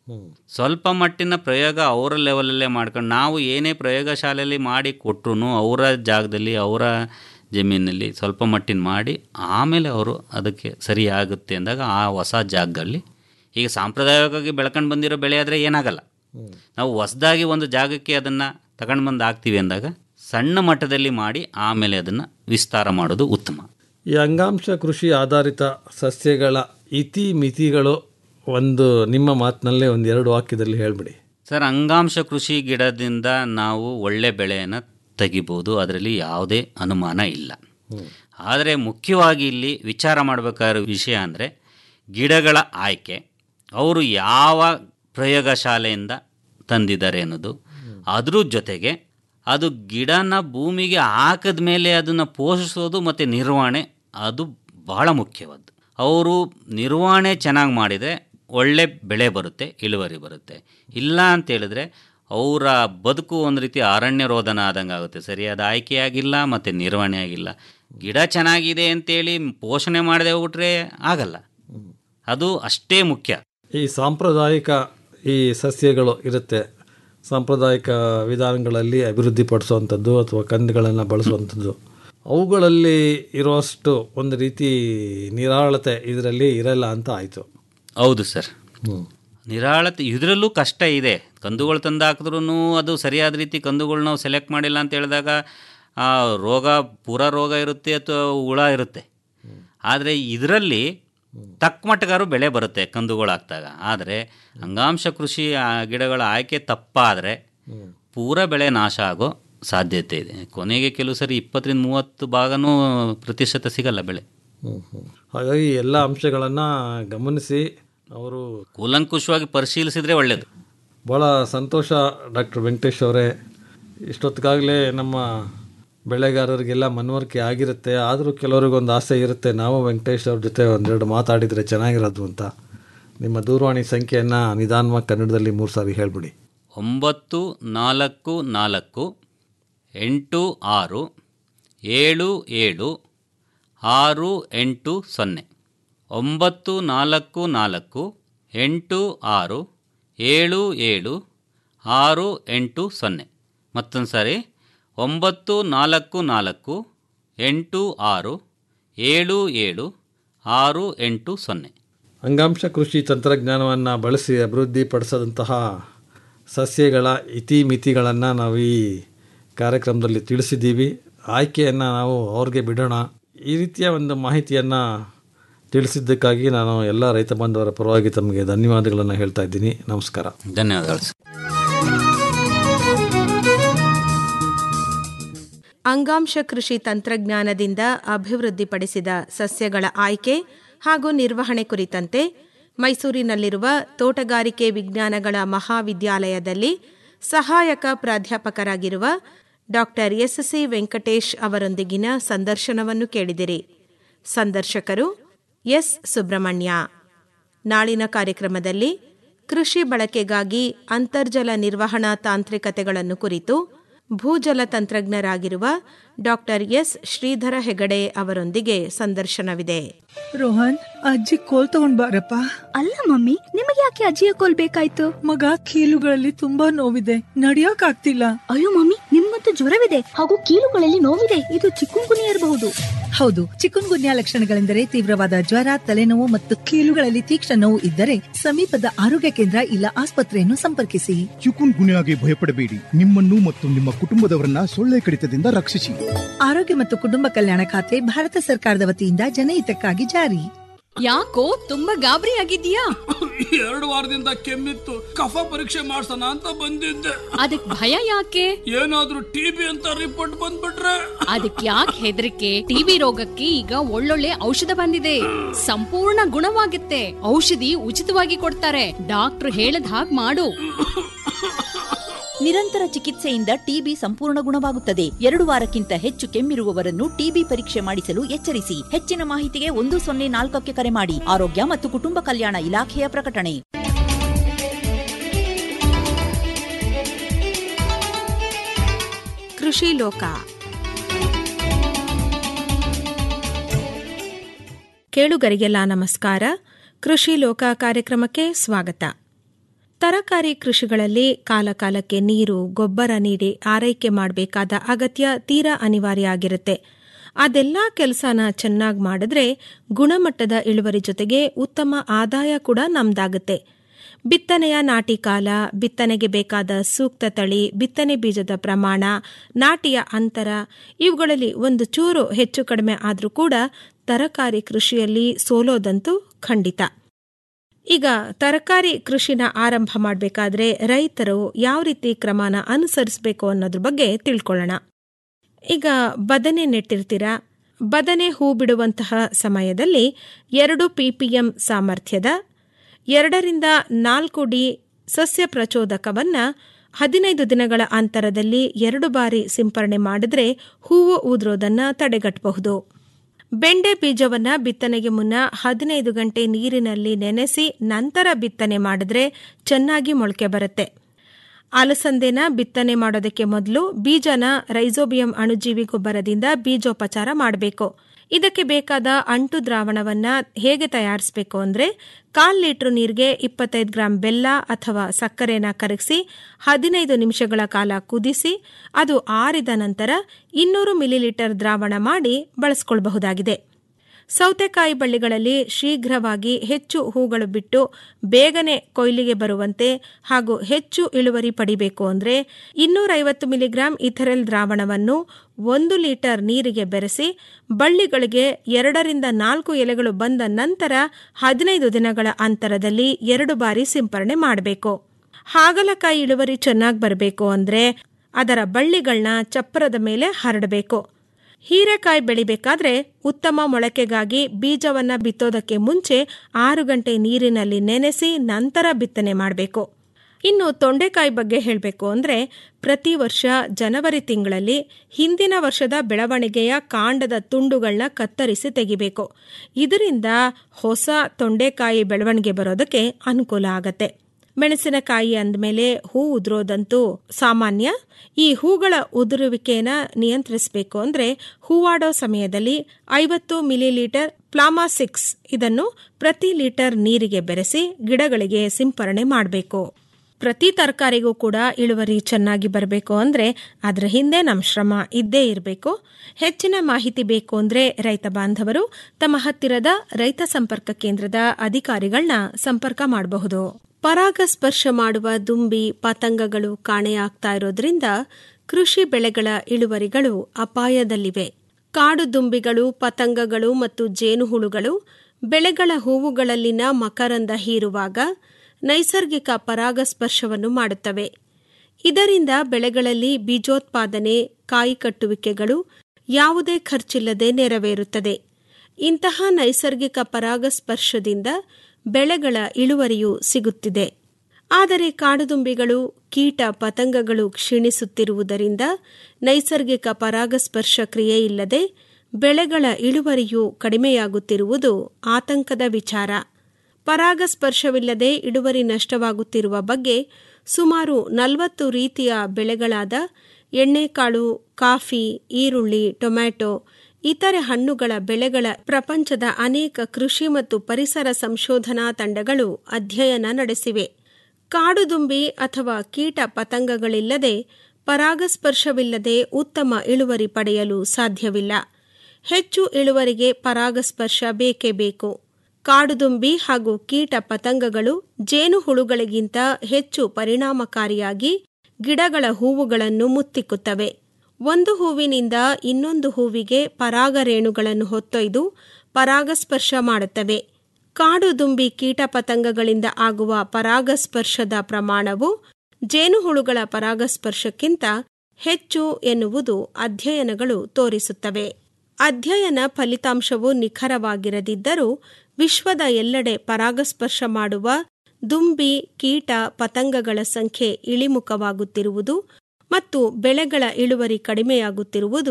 ಸ್ವಲ್ಪ ಮಟ್ಟಿನ ಪ್ರಯೋಗ ಅವರ ಲೆವೆಲಲ್ಲೇ ಮಾಡ್ಕೊಂಡು ನಾವು ಏನೇ ಪ್ರಯೋಗಶಾಲೆಯಲ್ಲಿ ಮಾಡಿ ಕೊಟ್ಟರು ಅವರ ಜಾಗದಲ್ಲಿ ಅವರ ಜಮೀನಲ್ಲಿ ಸ್ವಲ್ಪ ಮಟ್ಟಿನ ಮಾಡಿ ಆಮೇಲೆ ಅವರು ಅದಕ್ಕೆ ಸರಿ ಆಗುತ್ತೆ ಅಂದಾಗ ಆ ಹೊಸ ಜಾಗದಲ್ಲಿ ಈಗ ಸಾಂಪ್ರದಾಯಿಕವಾಗಿ ಬೆಳ್ಕೊಂಡು ಬಂದಿರೋ ಬೆಳೆ ಆದರೆ ಏನಾಗಲ್ಲ ನಾವು ಹೊಸದಾಗಿ ಒಂದು ಜಾಗಕ್ಕೆ ಅದನ್ನು ತಗೊಂಡು ಬಂದು ಹಾಕ್ತೀವಿ ಅಂದಾಗ ಸಣ್ಣ ಮಟ್ಟದಲ್ಲಿ ಮಾಡಿ ಆಮೇಲೆ ಅದನ್ನು ವಿಸ್ತಾರ ಮಾಡೋದು ಉತ್ತಮ ಈ ಅಂಗಾಂಶ ಕೃಷಿ ಆಧಾರಿತ ಸಸ್ಯಗಳ ಇತಿ ಮಿತಿಗಳು ಒಂದು ನಿಮ್ಮ ಮಾತಿನಲ್ಲೇ ಒಂದು ಎರಡು ವಾಕ್ಯದಲ್ಲಿ ಹೇಳ್ಬಿಡಿ ಸರ್ ಅಂಗಾಂಶ ಕೃಷಿ ಗಿಡದಿಂದ ನಾವು ಒಳ್ಳೆ ಬೆಳೆಯನ್ನು ತೆಗಿಬೋದು ಅದರಲ್ಲಿ ಯಾವುದೇ ಅನುಮಾನ ಇಲ್ಲ ಆದರೆ ಮುಖ್ಯವಾಗಿ ಇಲ್ಲಿ ವಿಚಾರ ಮಾಡಬೇಕಾಗಿರೋ ವಿಷಯ ಅಂದರೆ ಗಿಡಗಳ ಆಯ್ಕೆ ಅವರು ಯಾವ ಪ್ರಯೋಗಶಾಲೆಯಿಂದ ತಂದಿದ್ದಾರೆ ಅನ್ನೋದು ಅದ್ರ ಜೊತೆಗೆ ಅದು ಗಿಡನ ಭೂಮಿಗೆ ಹಾಕಿದ ಮೇಲೆ ಅದನ್ನು ಪೋಷಿಸೋದು ಮತ್ತು ನಿರ್ವಹಣೆ ಅದು ಬಹಳ ಮುಖ್ಯವಾದ್ದು ಅವರು ನಿರ್ವಹಣೆ ಚೆನ್ನಾಗಿ ಮಾಡಿದರೆ ಒಳ್ಳೆ ಬೆಳೆ ಬರುತ್ತೆ ಇಳುವರಿ ಬರುತ್ತೆ ಇಲ್ಲ ಅಂತ ಹೇಳಿದ್ರೆ ಅವರ ಬದುಕು ಒಂದು ರೀತಿ ಅರಣ್ಯ ರೋದನ ಆದಂಗೆ ಆಗುತ್ತೆ ಸರಿಯಾದ ಆಯ್ಕೆ ಆಗಿಲ್ಲ ಮತ್ತು ನಿರ್ವಹಣೆ ಆಗಿಲ್ಲ ಗಿಡ ಚೆನ್ನಾಗಿದೆ ಅಂತೇಳಿ ಪೋಷಣೆ ಮಾಡದೆ ಹೋಗ್ಬಿಟ್ರೆ ಆಗಲ್ಲ ಅದು ಅಷ್ಟೇ ಮುಖ್ಯ ಈ ಸಾಂಪ್ರದಾಯಿಕ ಈ ಸಸ್ಯಗಳು ಇರುತ್ತೆ ಸಾಂಪ್ರದಾಯಿಕ ವಿಧಾನಗಳಲ್ಲಿ ಅಭಿವೃದ್ಧಿಪಡಿಸುವಂಥದ್ದು ಅಥವಾ ಕಂದುಗಳನ್ನು ಬಳಸುವಂಥದ್ದು ಅವುಗಳಲ್ಲಿ ಇರುವಷ್ಟು ಒಂದು ರೀತಿ ನಿರಾಳತೆ ಇದರಲ್ಲಿ ಇರಲ್ಲ ಅಂತ ಆಯಿತು ಹೌದು ಸರ್ ನಿರಾಳತೆ ಇದರಲ್ಲೂ ಕಷ್ಟ ಇದೆ ಕಂದುಗಳು ತಂದು ಹಾಕಿದ್ರೂ ಅದು ಸರಿಯಾದ ರೀತಿ ಕಂದುಗಳು ನಾವು ಸೆಲೆಕ್ಟ್ ಮಾಡಿಲ್ಲ ಅಂತ ಹೇಳಿದಾಗ ಆ ರೋಗ ಪೂರ ರೋಗ ಇರುತ್ತೆ ಅಥವಾ ಹುಳ ಇರುತ್ತೆ ಆದರೆ ಇದರಲ್ಲಿ ತಕ್ಕ ಮಟ್ಟಗಾರು ಬೆಳೆ ಬರುತ್ತೆ ಕಂದುಗಳು ಹಾಕ್ದಾಗ ಆದರೆ ಅಂಗಾಂಶ ಕೃಷಿ ಆ ಗಿಡಗಳ ಆಯ್ಕೆ ತಪ್ಪಾದರೆ ಪೂರ ಬೆಳೆ ನಾಶ ಆಗೋ ಸಾಧ್ಯತೆ ಇದೆ ಕೊನೆಗೆ ಕೆಲವು ಸರಿ ಇಪ್ಪತ್ತರಿಂದ ಮೂವತ್ತು ಭಾಗನೂ ಪ್ರತಿಶತ ಸಿಗಲ್ಲ ಬೆಳೆ ಹಾಗಾಗಿ ಎಲ್ಲ ಅಂಶಗಳನ್ನು ಗಮನಿಸಿ ಅವರು ಕೂಲಂಕುಷವಾಗಿ ಪರಿಶೀಲಿಸಿದ್ರೆ ಒಳ್ಳೆಯದು ಭಾಳ ಸಂತೋಷ ಡಾಕ್ಟರ್ ವೆಂಕಟೇಶ್ ಅವರೇ ಇಷ್ಟೊತ್ತಿಗಾಗಲೇ ನಮ್ಮ ಬೆಳೆಗಾರರಿಗೆಲ್ಲ ಮನವರಿಕೆ ಆಗಿರುತ್ತೆ ಆದರೂ ಕೆಲವರಿಗೊಂದು ಆಸೆ ಇರುತ್ತೆ ನಾವು ವೆಂಕಟೇಶ್ ಅವ್ರ ಜೊತೆ ಒಂದೆರಡು ಮಾತಾಡಿದರೆ ಚೆನ್ನಾಗಿರೋದು ಅಂತ ನಿಮ್ಮ ದೂರವಾಣಿ ಸಂಖ್ಯೆಯನ್ನು ನಿಧಾನವಾಗಿ ಕನ್ನಡದಲ್ಲಿ ಮೂರು ಸಾರಿ ಹೇಳ್ಬಿಡಿ ಒಂಬತ್ತು ನಾಲ್ಕು ನಾಲ್ಕು ಎಂಟು ಆರು ಏಳು ಏಳು ಆರು ಎಂಟು ಸೊನ್ನೆ ಒಂಬತ್ತು ನಾಲ್ಕು ನಾಲ್ಕು ಎಂಟು ಆರು ಏಳು ಏಳು ಆರು ಎಂಟು ಸೊನ್ನೆ ಮತ್ತೊಂದು ಸಾರಿ ಒಂಬತ್ತು ನಾಲ್ಕು ನಾಲ್ಕು ಎಂಟು ಆರು ಏಳು ಏಳು ಆರು ಎಂಟು ಸೊನ್ನೆ ಅಂಗಾಂಶ ಕೃಷಿ ತಂತ್ರಜ್ಞಾನವನ್ನು ಬಳಸಿ ಅಭಿವೃದ್ಧಿಪಡಿಸಿದಂತಹ ಸಸ್ಯಗಳ ಇತಿಮಿತಿಗಳನ್ನು ನಾವು ಈ ಕಾರ್ಯಕ್ರಮದಲ್ಲಿ ತಿಳಿಸಿದ್ದೀವಿ ಆಯ್ಕೆಯನ್ನು ನಾವು ಅವ್ರಿಗೆ ಬಿಡೋಣ ಈ ರೀತಿಯ ಒಂದು ಮಾಹಿತಿಯನ್ನು ತಿಳಿಸಿದ್ದಕ್ಕಾಗಿ ನಾನು ಎಲ್ಲ ರೈತ ಬಾಂಧವರ ಪರವಾಗಿ ತಮಗೆ ಧನ್ಯವಾದಗಳನ್ನು ಹೇಳ್ತಾ ಇದ್ದೀನಿ ನಮಸ್ಕಾರ ಧನ್ಯವಾದಗಳು ಸರ್ ಅಂಗಾಂಶ ಕೃಷಿ ತಂತ್ರಜ್ಞಾನದಿಂದ ಅಭಿವೃದ್ಧಿಪಡಿಸಿದ ಸಸ್ಯಗಳ ಆಯ್ಕೆ ಹಾಗೂ ನಿರ್ವಹಣೆ ಕುರಿತಂತೆ ಮೈಸೂರಿನಲ್ಲಿರುವ ತೋಟಗಾರಿಕೆ ವಿಜ್ಞಾನಗಳ ಮಹಾವಿದ್ಯಾಲಯದಲ್ಲಿ ಸಹಾಯಕ ಪ್ರಾಧ್ಯಾಪಕರಾಗಿರುವ ಡಾಕ್ಟರ್ ಎಸ್ ಸಿ ವೆಂಕಟೇಶ್ ಅವರೊಂದಿಗಿನ ಸಂದರ್ಶನವನ್ನು ಕೇಳಿದಿರಿ ಸಂದರ್ಶಕರು ಎಸ್ ಸುಬ್ರಹ್ಮಣ್ಯ ನಾಳಿನ ಕಾರ್ಯಕ್ರಮದಲ್ಲಿ ಕೃಷಿ ಬಳಕೆಗಾಗಿ ಅಂತರ್ಜಲ ನಿರ್ವಹಣಾ ತಾಂತ್ರಿಕತೆಗಳನ್ನು ಕುರಿತು ಭೂಜಲ ತಂತ್ರಜ್ಞರಾಗಿರುವ ಡಾಕ್ಟರ್ ಎಸ್ ಶ್ರೀಧರ ಹೆಗಡೆ ಅವರೊಂದಿಗೆ ಸಂದರ್ಶನವಿದೆ ರೋಹನ್ ಅಜ್ಜಿ ಕೋಲ್ ತಗೊಂಡ್ ಬಾರಪ್ಪ ಅಲ್ಲ ಮಮ್ಮಿ ನಿಮಗೆ ಯಾಕೆ ಅಜ್ಜಿಯ ಕೋಲ್ ಬೇಕಾಯ್ತು ಮಗ ಕೀಲುಗಳಲ್ಲಿ ತುಂಬಾ ನೋವಿದೆ ನಡಿಯಕ್ ಆಗ್ತಿಲ್ಲ ಅಯ್ಯೋ ಮಮ್ಮಿ ನಿಮ್ಗಂತೂ ಜ್ವರವಿದೆ ಹಾಗೂ ಕೀಲುಗಳಲ್ಲಿ ನೋವಿದೆ ಇದು ಚಿಕ್ಕುಂಗುನಿ ಇರಬಹುದು ಹೌದು ಚಿಕುನ್ ಗುನ್ಯಾ ಲಕ್ಷಣಗಳೆಂದರೆ ತೀವ್ರವಾದ ಜ್ವರ ತಲೆನೋವು ಮತ್ತು ಕೀಲುಗಳಲ್ಲಿ ತೀಕ್ಷ್ಣ ನೋವು ಇದ್ದರೆ ಸಮೀಪದ ಆರೋಗ್ಯ ಕೇಂದ್ರ ಇಲ್ಲ ಆಸ್ಪತ್ರೆಯನ್ನು ಸಂಪರ್ಕಿಸಿ ಚಿಕುನ್ ಗುನ್ಯಾಗೆ ಭಯಪಡಬೇಡಿ ನಿಮ್ಮನ್ನು ಮತ್ತು ನಿಮ್ಮ ಕುಟುಂಬದವರನ್ನ ಸೊಳ್ಳೆ ಕಡಿತದಿಂದ ರಕ್ಷಿಸಿ ಆರೋಗ್ಯ ಮತ್ತು ಕುಟುಂಬ ಕಲ್ಯಾಣ ಖಾತೆ ಭಾರತ ಸರ್ಕಾರದ ವತಿಯಿಂದ ಜನಹಿತಕ್ಕಾಗಿ ಜಾರಿ ಯಾಕೋ ತುಂಬಾ ಗಾಬರಿ ಆಗಿದ್ಯಾ ಎರಡು ವಾರದಿಂದ ಕೆಮ್ಮಿತ್ತು ಕಫ ಪರೀಕ್ಷೆ ಮಾಡ್ಸೋಣ ಅಂತ ಬಂದಿದ್ದೆ ಅದಕ್ ಭಯ ಯಾಕೆ ಏನಾದ್ರೂ ಟಿಬಿ ಅಂತ ರಿಪೋರ್ಟ್ ಬಂದ್ಬಿಟ್ರೆ ಅದಕ್ ಯಾಕೆ ಹೆದರಿಕೆ ಟಿವಿ ರೋಗಕ್ಕೆ ಈಗ ಒಳ್ಳೊಳ್ಳೆ ಔಷಧ ಬಂದಿದೆ ಸಂಪೂರ್ಣ ಗುಣವಾಗುತ್ತೆ ಔಷಧಿ ಉಚಿತವಾಗಿ ಕೊಡ್ತಾರೆ ಡಾಕ್ಟರ್ ಹೇಳದ್ ಹಾಗ್ ಮಾಡು ನಿರಂತರ ಚಿಕಿತ್ಸೆಯಿಂದ ಟಿಬಿ ಸಂಪೂರ್ಣ ಗುಣವಾಗುತ್ತದೆ ಎರಡು ವಾರಕ್ಕಿಂತ ಹೆಚ್ಚು ಕೆಮ್ಮಿರುವವರನ್ನು ಟಿಬಿ ಪರೀಕ್ಷೆ ಮಾಡಿಸಲು ಎಚ್ಚರಿಸಿ ಹೆಚ್ಚಿನ ಮಾಹಿತಿಗೆ ಒಂದು ಸೊನ್ನೆ ನಾಲ್ಕಕ್ಕೆ ಕರೆ ಮಾಡಿ ಆರೋಗ್ಯ ಮತ್ತು ಕುಟುಂಬ ಕಲ್ಯಾಣ ಇಲಾಖೆಯ ಪ್ರಕಟಣೆ ಕೃಷಿ ಲೋಕ ಕೇಳುಗರಿಗೆಲ್ಲ ನಮಸ್ಕಾರ ಕೃಷಿ ಲೋಕ ಕಾರ್ಯಕ್ರಮಕ್ಕೆ ಸ್ವಾಗತ ತರಕಾರಿ ಕೃಷಿಗಳಲ್ಲಿ ಕಾಲಕಾಲಕ್ಕೆ ನೀರು ಗೊಬ್ಬರ ನೀಡಿ ಆರೈಕೆ ಮಾಡಬೇಕಾದ ಅಗತ್ಯ ತೀರಾ ಅನಿವಾರ್ಯ ಆಗಿರುತ್ತೆ ಅದೆಲ್ಲ ಕೆಲಸನ ಚೆನ್ನಾಗಿ ಮಾಡಿದ್ರೆ ಗುಣಮಟ್ಟದ ಇಳುವರಿ ಜೊತೆಗೆ ಉತ್ತಮ ಆದಾಯ ಕೂಡ ನಮ್ದಾಗುತ್ತೆ ಬಿತ್ತನೆಯ ನಾಟಿ ಕಾಲ ಬಿತ್ತನೆಗೆ ಬೇಕಾದ ಸೂಕ್ತ ತಳಿ ಬಿತ್ತನೆ ಬೀಜದ ಪ್ರಮಾಣ ನಾಟಿಯ ಅಂತರ ಇವುಗಳಲ್ಲಿ ಒಂದು ಚೂರು ಹೆಚ್ಚು ಕಡಿಮೆ ಆದರೂ ಕೂಡ ತರಕಾರಿ ಕೃಷಿಯಲ್ಲಿ ಸೋಲೋದಂತೂ ಖಂಡಿತ ಈಗ ತರಕಾರಿ ಕೃಷಿನ ಆರಂಭ ಮಾಡಬೇಕಾದ್ರೆ ರೈತರು ಯಾವ ರೀತಿ ಕ್ರಮನ ಅನುಸರಿಸಬೇಕು ಅನ್ನೋದ್ರ ಬಗ್ಗೆ ತಿಳ್ಕೊಳ್ಳೋಣ ಈಗ ಬದನೆ ನೆಟ್ಟಿರ್ತೀರಾ ಬದನೆ ಹೂ ಬಿಡುವಂತಹ ಸಮಯದಲ್ಲಿ ಎರಡು ಪಿಪಿಎಂ ಸಾಮರ್ಥ್ಯದ ಎರಡರಿಂದ ನಾಲ್ಕು ಡಿ ಸಸ್ಯ ಪ್ರಚೋದಕವನ್ನ ಹದಿನೈದು ದಿನಗಳ ಅಂತರದಲ್ಲಿ ಎರಡು ಬಾರಿ ಸಿಂಪರಣೆ ಮಾಡಿದ್ರೆ ಹೂವು ಊದ್ರೋದನ್ನ ತಡೆಗಟ್ಟಬಹುದು ಬೆಂಡೆ ಬೀಜವನ್ನ ಬಿತ್ತನೆಗೆ ಮುನ್ನ ಹದಿನೈದು ಗಂಟೆ ನೀರಿನಲ್ಲಿ ನೆನೆಸಿ ನಂತರ ಬಿತ್ತನೆ ಮಾಡಿದ್ರೆ ಚೆನ್ನಾಗಿ ಮೊಳಕೆ ಬರುತ್ತೆ ಅಲಸಂದೆನ ಬಿತ್ತನೆ ಮಾಡೋದಕ್ಕೆ ಮೊದಲು ಬೀಜನ ರೈಸೋಬಿಯಂ ಅಣುಜೀವಿ ಗೊಬ್ಬರದಿಂದ ಬೀಜೋಪಚಾರ ಮಾಡಬೇಕು ಇದಕ್ಕೆ ಬೇಕಾದ ಅಂಟು ದ್ರಾವಣವನ್ನ ಹೇಗೆ ತಯಾರಿಸಬೇಕು ಅಂದ್ರೆ ಕಾಲ್ ಲೀಟರ್ ನೀರಿಗೆ ಇಪ್ಪತ್ತೈದು ಗ್ರಾಂ ಬೆಲ್ಲ ಅಥವಾ ಸಕ್ಕರೆನ ಕರಗಿಸಿ ಹದಿನೈದು ನಿಮಿಷಗಳ ಕಾಲ ಕುದಿಸಿ ಅದು ಆರಿದ ನಂತರ ಇನ್ನೂರು ಮಿಲಿಲೀಟರ್ ದ್ರಾವಣ ಮಾಡಿ ಬಳಸಿಕೊಳ್ಳಬಹುದಾಗಿದೆ ಸೌತೆಕಾಯಿ ಬಳ್ಳಿಗಳಲ್ಲಿ ಶೀಘ್ರವಾಗಿ ಹೆಚ್ಚು ಹೂಗಳು ಬಿಟ್ಟು ಬೇಗನೆ ಕೊಯ್ಲಿಗೆ ಬರುವಂತೆ ಹಾಗೂ ಹೆಚ್ಚು ಇಳುವರಿ ಪಡಿಬೇಕು ಅಂದರೆ ಇನ್ನೂರೈವತ್ತು ಮಿಲಿಗ್ರಾಂ ಇಥರೆಲ್ ದ್ರಾವಣವನ್ನು ಒಂದು ಲೀಟರ್ ನೀರಿಗೆ ಬೆರೆಸಿ ಬಳ್ಳಿಗಳಿಗೆ ಎರಡರಿಂದ ನಾಲ್ಕು ಎಲೆಗಳು ಬಂದ ನಂತರ ಹದಿನೈದು ದಿನಗಳ ಅಂತರದಲ್ಲಿ ಎರಡು ಬಾರಿ ಸಿಂಪರಣೆ ಮಾಡಬೇಕು ಹಾಗಲಕಾಯಿ ಇಳುವರಿ ಚೆನ್ನಾಗಿ ಬರಬೇಕು ಅಂದರೆ ಅದರ ಬಳ್ಳಿಗಳನ್ನ ಚಪ್ಪರದ ಮೇಲೆ ಹರಡಬೇಕು ಹೀರೆಕಾಯಿ ಬೆಳಿಬೇಕಾದ್ರೆ ಉತ್ತಮ ಮೊಳಕೆಗಾಗಿ ಬೀಜವನ್ನ ಬಿತ್ತೋದಕ್ಕೆ ಮುಂಚೆ ಆರು ಗಂಟೆ ನೀರಿನಲ್ಲಿ ನೆನೆಸಿ ನಂತರ ಬಿತ್ತನೆ ಮಾಡಬೇಕು ಇನ್ನು ತೊಂಡೆಕಾಯಿ ಬಗ್ಗೆ ಹೇಳಬೇಕು ಅಂದರೆ ಪ್ರತಿ ವರ್ಷ ಜನವರಿ ತಿಂಗಳಲ್ಲಿ ಹಿಂದಿನ ವರ್ಷದ ಬೆಳವಣಿಗೆಯ ಕಾಂಡದ ತುಂಡುಗಳನ್ನ ಕತ್ತರಿಸಿ ತೆಗಿಬೇಕು ಇದರಿಂದ ಹೊಸ ತೊಂಡೆಕಾಯಿ ಬೆಳವಣಿಗೆ ಬರೋದಕ್ಕೆ ಅನುಕೂಲ ಆಗತ್ತೆ ಮೆಣಸಿನಕಾಯಿ ಅಂದಮೇಲೆ ಹೂ ಉದುರೋದಂತೂ ಸಾಮಾನ್ಯ ಈ ಹೂಗಳ ಉದುರುವಿಕೆನ ನಿಯಂತ್ರಿಸಬೇಕು ಅಂದರೆ ಹೂವಾಡೋ ಸಮಯದಲ್ಲಿ ಐವತ್ತು ಮಿಲಿಲೀಟರ್ ಪ್ಲಾಮಾಸಿಕ್ಸ್ ಇದನ್ನು ಪ್ರತಿ ಲೀಟರ್ ನೀರಿಗೆ ಬೆರೆಸಿ ಗಿಡಗಳಿಗೆ ಸಿಂಪರಣೆ ಮಾಡಬೇಕು ಪ್ರತಿ ತರಕಾರಿಗೂ ಕೂಡ ಇಳುವರಿ ಚೆನ್ನಾಗಿ ಬರಬೇಕು ಅಂದರೆ ಅದರ ಹಿಂದೆ ನಮ್ಮ ಶ್ರಮ ಇದ್ದೇ ಇರಬೇಕು ಹೆಚ್ಚಿನ ಮಾಹಿತಿ ಬೇಕು ಅಂದರೆ ರೈತ ಬಾಂಧವರು ತಮ್ಮ ಹತ್ತಿರದ ರೈತ ಸಂಪರ್ಕ ಕೇಂದ್ರದ ಅಧಿಕಾರಿಗಳನ್ನ ಸಂಪರ್ಕ ಮಾಡಬಹುದು ಪರಾಗಸ್ಪರ್ಶ ಮಾಡುವ ದುಂಬಿ ಪತಂಗಗಳು ಕಾಣೆಯಾಗ್ತಾ ಇರೋದ್ರಿಂದ ಕೃಷಿ ಬೆಳೆಗಳ ಇಳುವರಿಗಳು ಅಪಾಯದಲ್ಲಿವೆ ಕಾಡು ದುಂಬಿಗಳು ಪತಂಗಗಳು ಮತ್ತು ಜೇನುಹುಳುಗಳು ಬೆಳೆಗಳ ಹೂವುಗಳಲ್ಲಿನ ಮಕರಂದ ಹೀರುವಾಗ ನೈಸರ್ಗಿಕ ಪರಾಗಸ್ಪರ್ಶವನ್ನು ಮಾಡುತ್ತವೆ ಇದರಿಂದ ಬೆಳೆಗಳಲ್ಲಿ ಬೀಜೋತ್ಪಾದನೆ ಕಾಯಿ ಕಟ್ಟುವಿಕೆಗಳು ಯಾವುದೇ ಖರ್ಚಿಲ್ಲದೆ ನೆರವೇರುತ್ತದೆ ಇಂತಹ ನೈಸರ್ಗಿಕ ಪರಾಗಸ್ಪರ್ಶದಿಂದ ಬೆಳೆಗಳ ಇಳುವರಿಯು ಸಿಗುತ್ತಿದೆ ಆದರೆ ಕಾಡುದುಂಬಿಗಳು ಕೀಟ ಪತಂಗಗಳು ಕ್ಷೀಣಿಸುತ್ತಿರುವುದರಿಂದ ನೈಸರ್ಗಿಕ ಪರಾಗಸ್ಪರ್ಶ ಕ್ರಿಯೆ ಇಲ್ಲದೆ ಬೆಳೆಗಳ ಇಳುವರಿಯು ಕಡಿಮೆಯಾಗುತ್ತಿರುವುದು ಆತಂಕದ ವಿಚಾರ ಪರಾಗಸ್ಪರ್ಶವಿಲ್ಲದೆ ಇಳುವರಿ ನಷ್ಟವಾಗುತ್ತಿರುವ ಬಗ್ಗೆ ಸುಮಾರು ನಲವತ್ತು ರೀತಿಯ ಬೆಳೆಗಳಾದ ಎಣ್ಣೆಕಾಳು ಕಾಫಿ ಈರುಳ್ಳಿ ಟೊಮ್ಯಾಟೊ ಇತರೆ ಹಣ್ಣುಗಳ ಬೆಳೆಗಳ ಪ್ರಪಂಚದ ಅನೇಕ ಕೃಷಿ ಮತ್ತು ಪರಿಸರ ಸಂಶೋಧನಾ ತಂಡಗಳು ಅಧ್ಯಯನ ನಡೆಸಿವೆ ಕಾಡುದುಂಬಿ ಅಥವಾ ಕೀಟ ಪತಂಗಗಳಿಲ್ಲದೆ ಪರಾಗಸ್ಪರ್ಶವಿಲ್ಲದೆ ಉತ್ತಮ ಇಳುವರಿ ಪಡೆಯಲು ಸಾಧ್ಯವಿಲ್ಲ ಹೆಚ್ಚು ಇಳುವರಿಗೆ ಪರಾಗಸ್ಪರ್ಶ ಬೇಕೇ ಬೇಕು ಕಾಡುದುಂಬಿ ಹಾಗೂ ಕೀಟ ಪತಂಗಗಳು ಜೇನುಹುಳುಗಳಿಗಿಂತ ಹೆಚ್ಚು ಪರಿಣಾಮಕಾರಿಯಾಗಿ ಗಿಡಗಳ ಹೂವುಗಳನ್ನು ಮುತ್ತಿಕ್ಕುತ್ತವೆ ಒಂದು ಹೂವಿನಿಂದ ಇನ್ನೊಂದು ಹೂವಿಗೆ ಪರಾಗರೇಣುಗಳನ್ನು ಹೊತ್ತೊಯ್ದು ಪರಾಗಸ್ಪರ್ಶ ಮಾಡುತ್ತವೆ ಕಾಡುದುಂಬಿ ಕೀಟ ಪತಂಗಗಳಿಂದ ಆಗುವ ಪರಾಗಸ್ಪರ್ಶದ ಪ್ರಮಾಣವು ಜೇನುಹುಳುಗಳ ಪರಾಗಸ್ಪರ್ಶಕ್ಕಿಂತ ಹೆಚ್ಚು ಎನ್ನುವುದು ಅಧ್ಯಯನಗಳು ತೋರಿಸುತ್ತವೆ ಅಧ್ಯಯನ ಫಲಿತಾಂಶವು ನಿಖರವಾಗಿರದಿದ್ದರೂ ವಿಶ್ವದ ಎಲ್ಲೆಡೆ ಪರಾಗಸ್ಪರ್ಶ ಮಾಡುವ ದುಂಬಿ ಕೀಟ ಪತಂಗಗಳ ಸಂಖ್ಯೆ ಇಳಿಮುಖವಾಗುತ್ತಿರುವುದು ಮತ್ತು ಬೆಳೆಗಳ ಇಳುವರಿ ಕಡಿಮೆಯಾಗುತ್ತಿರುವುದು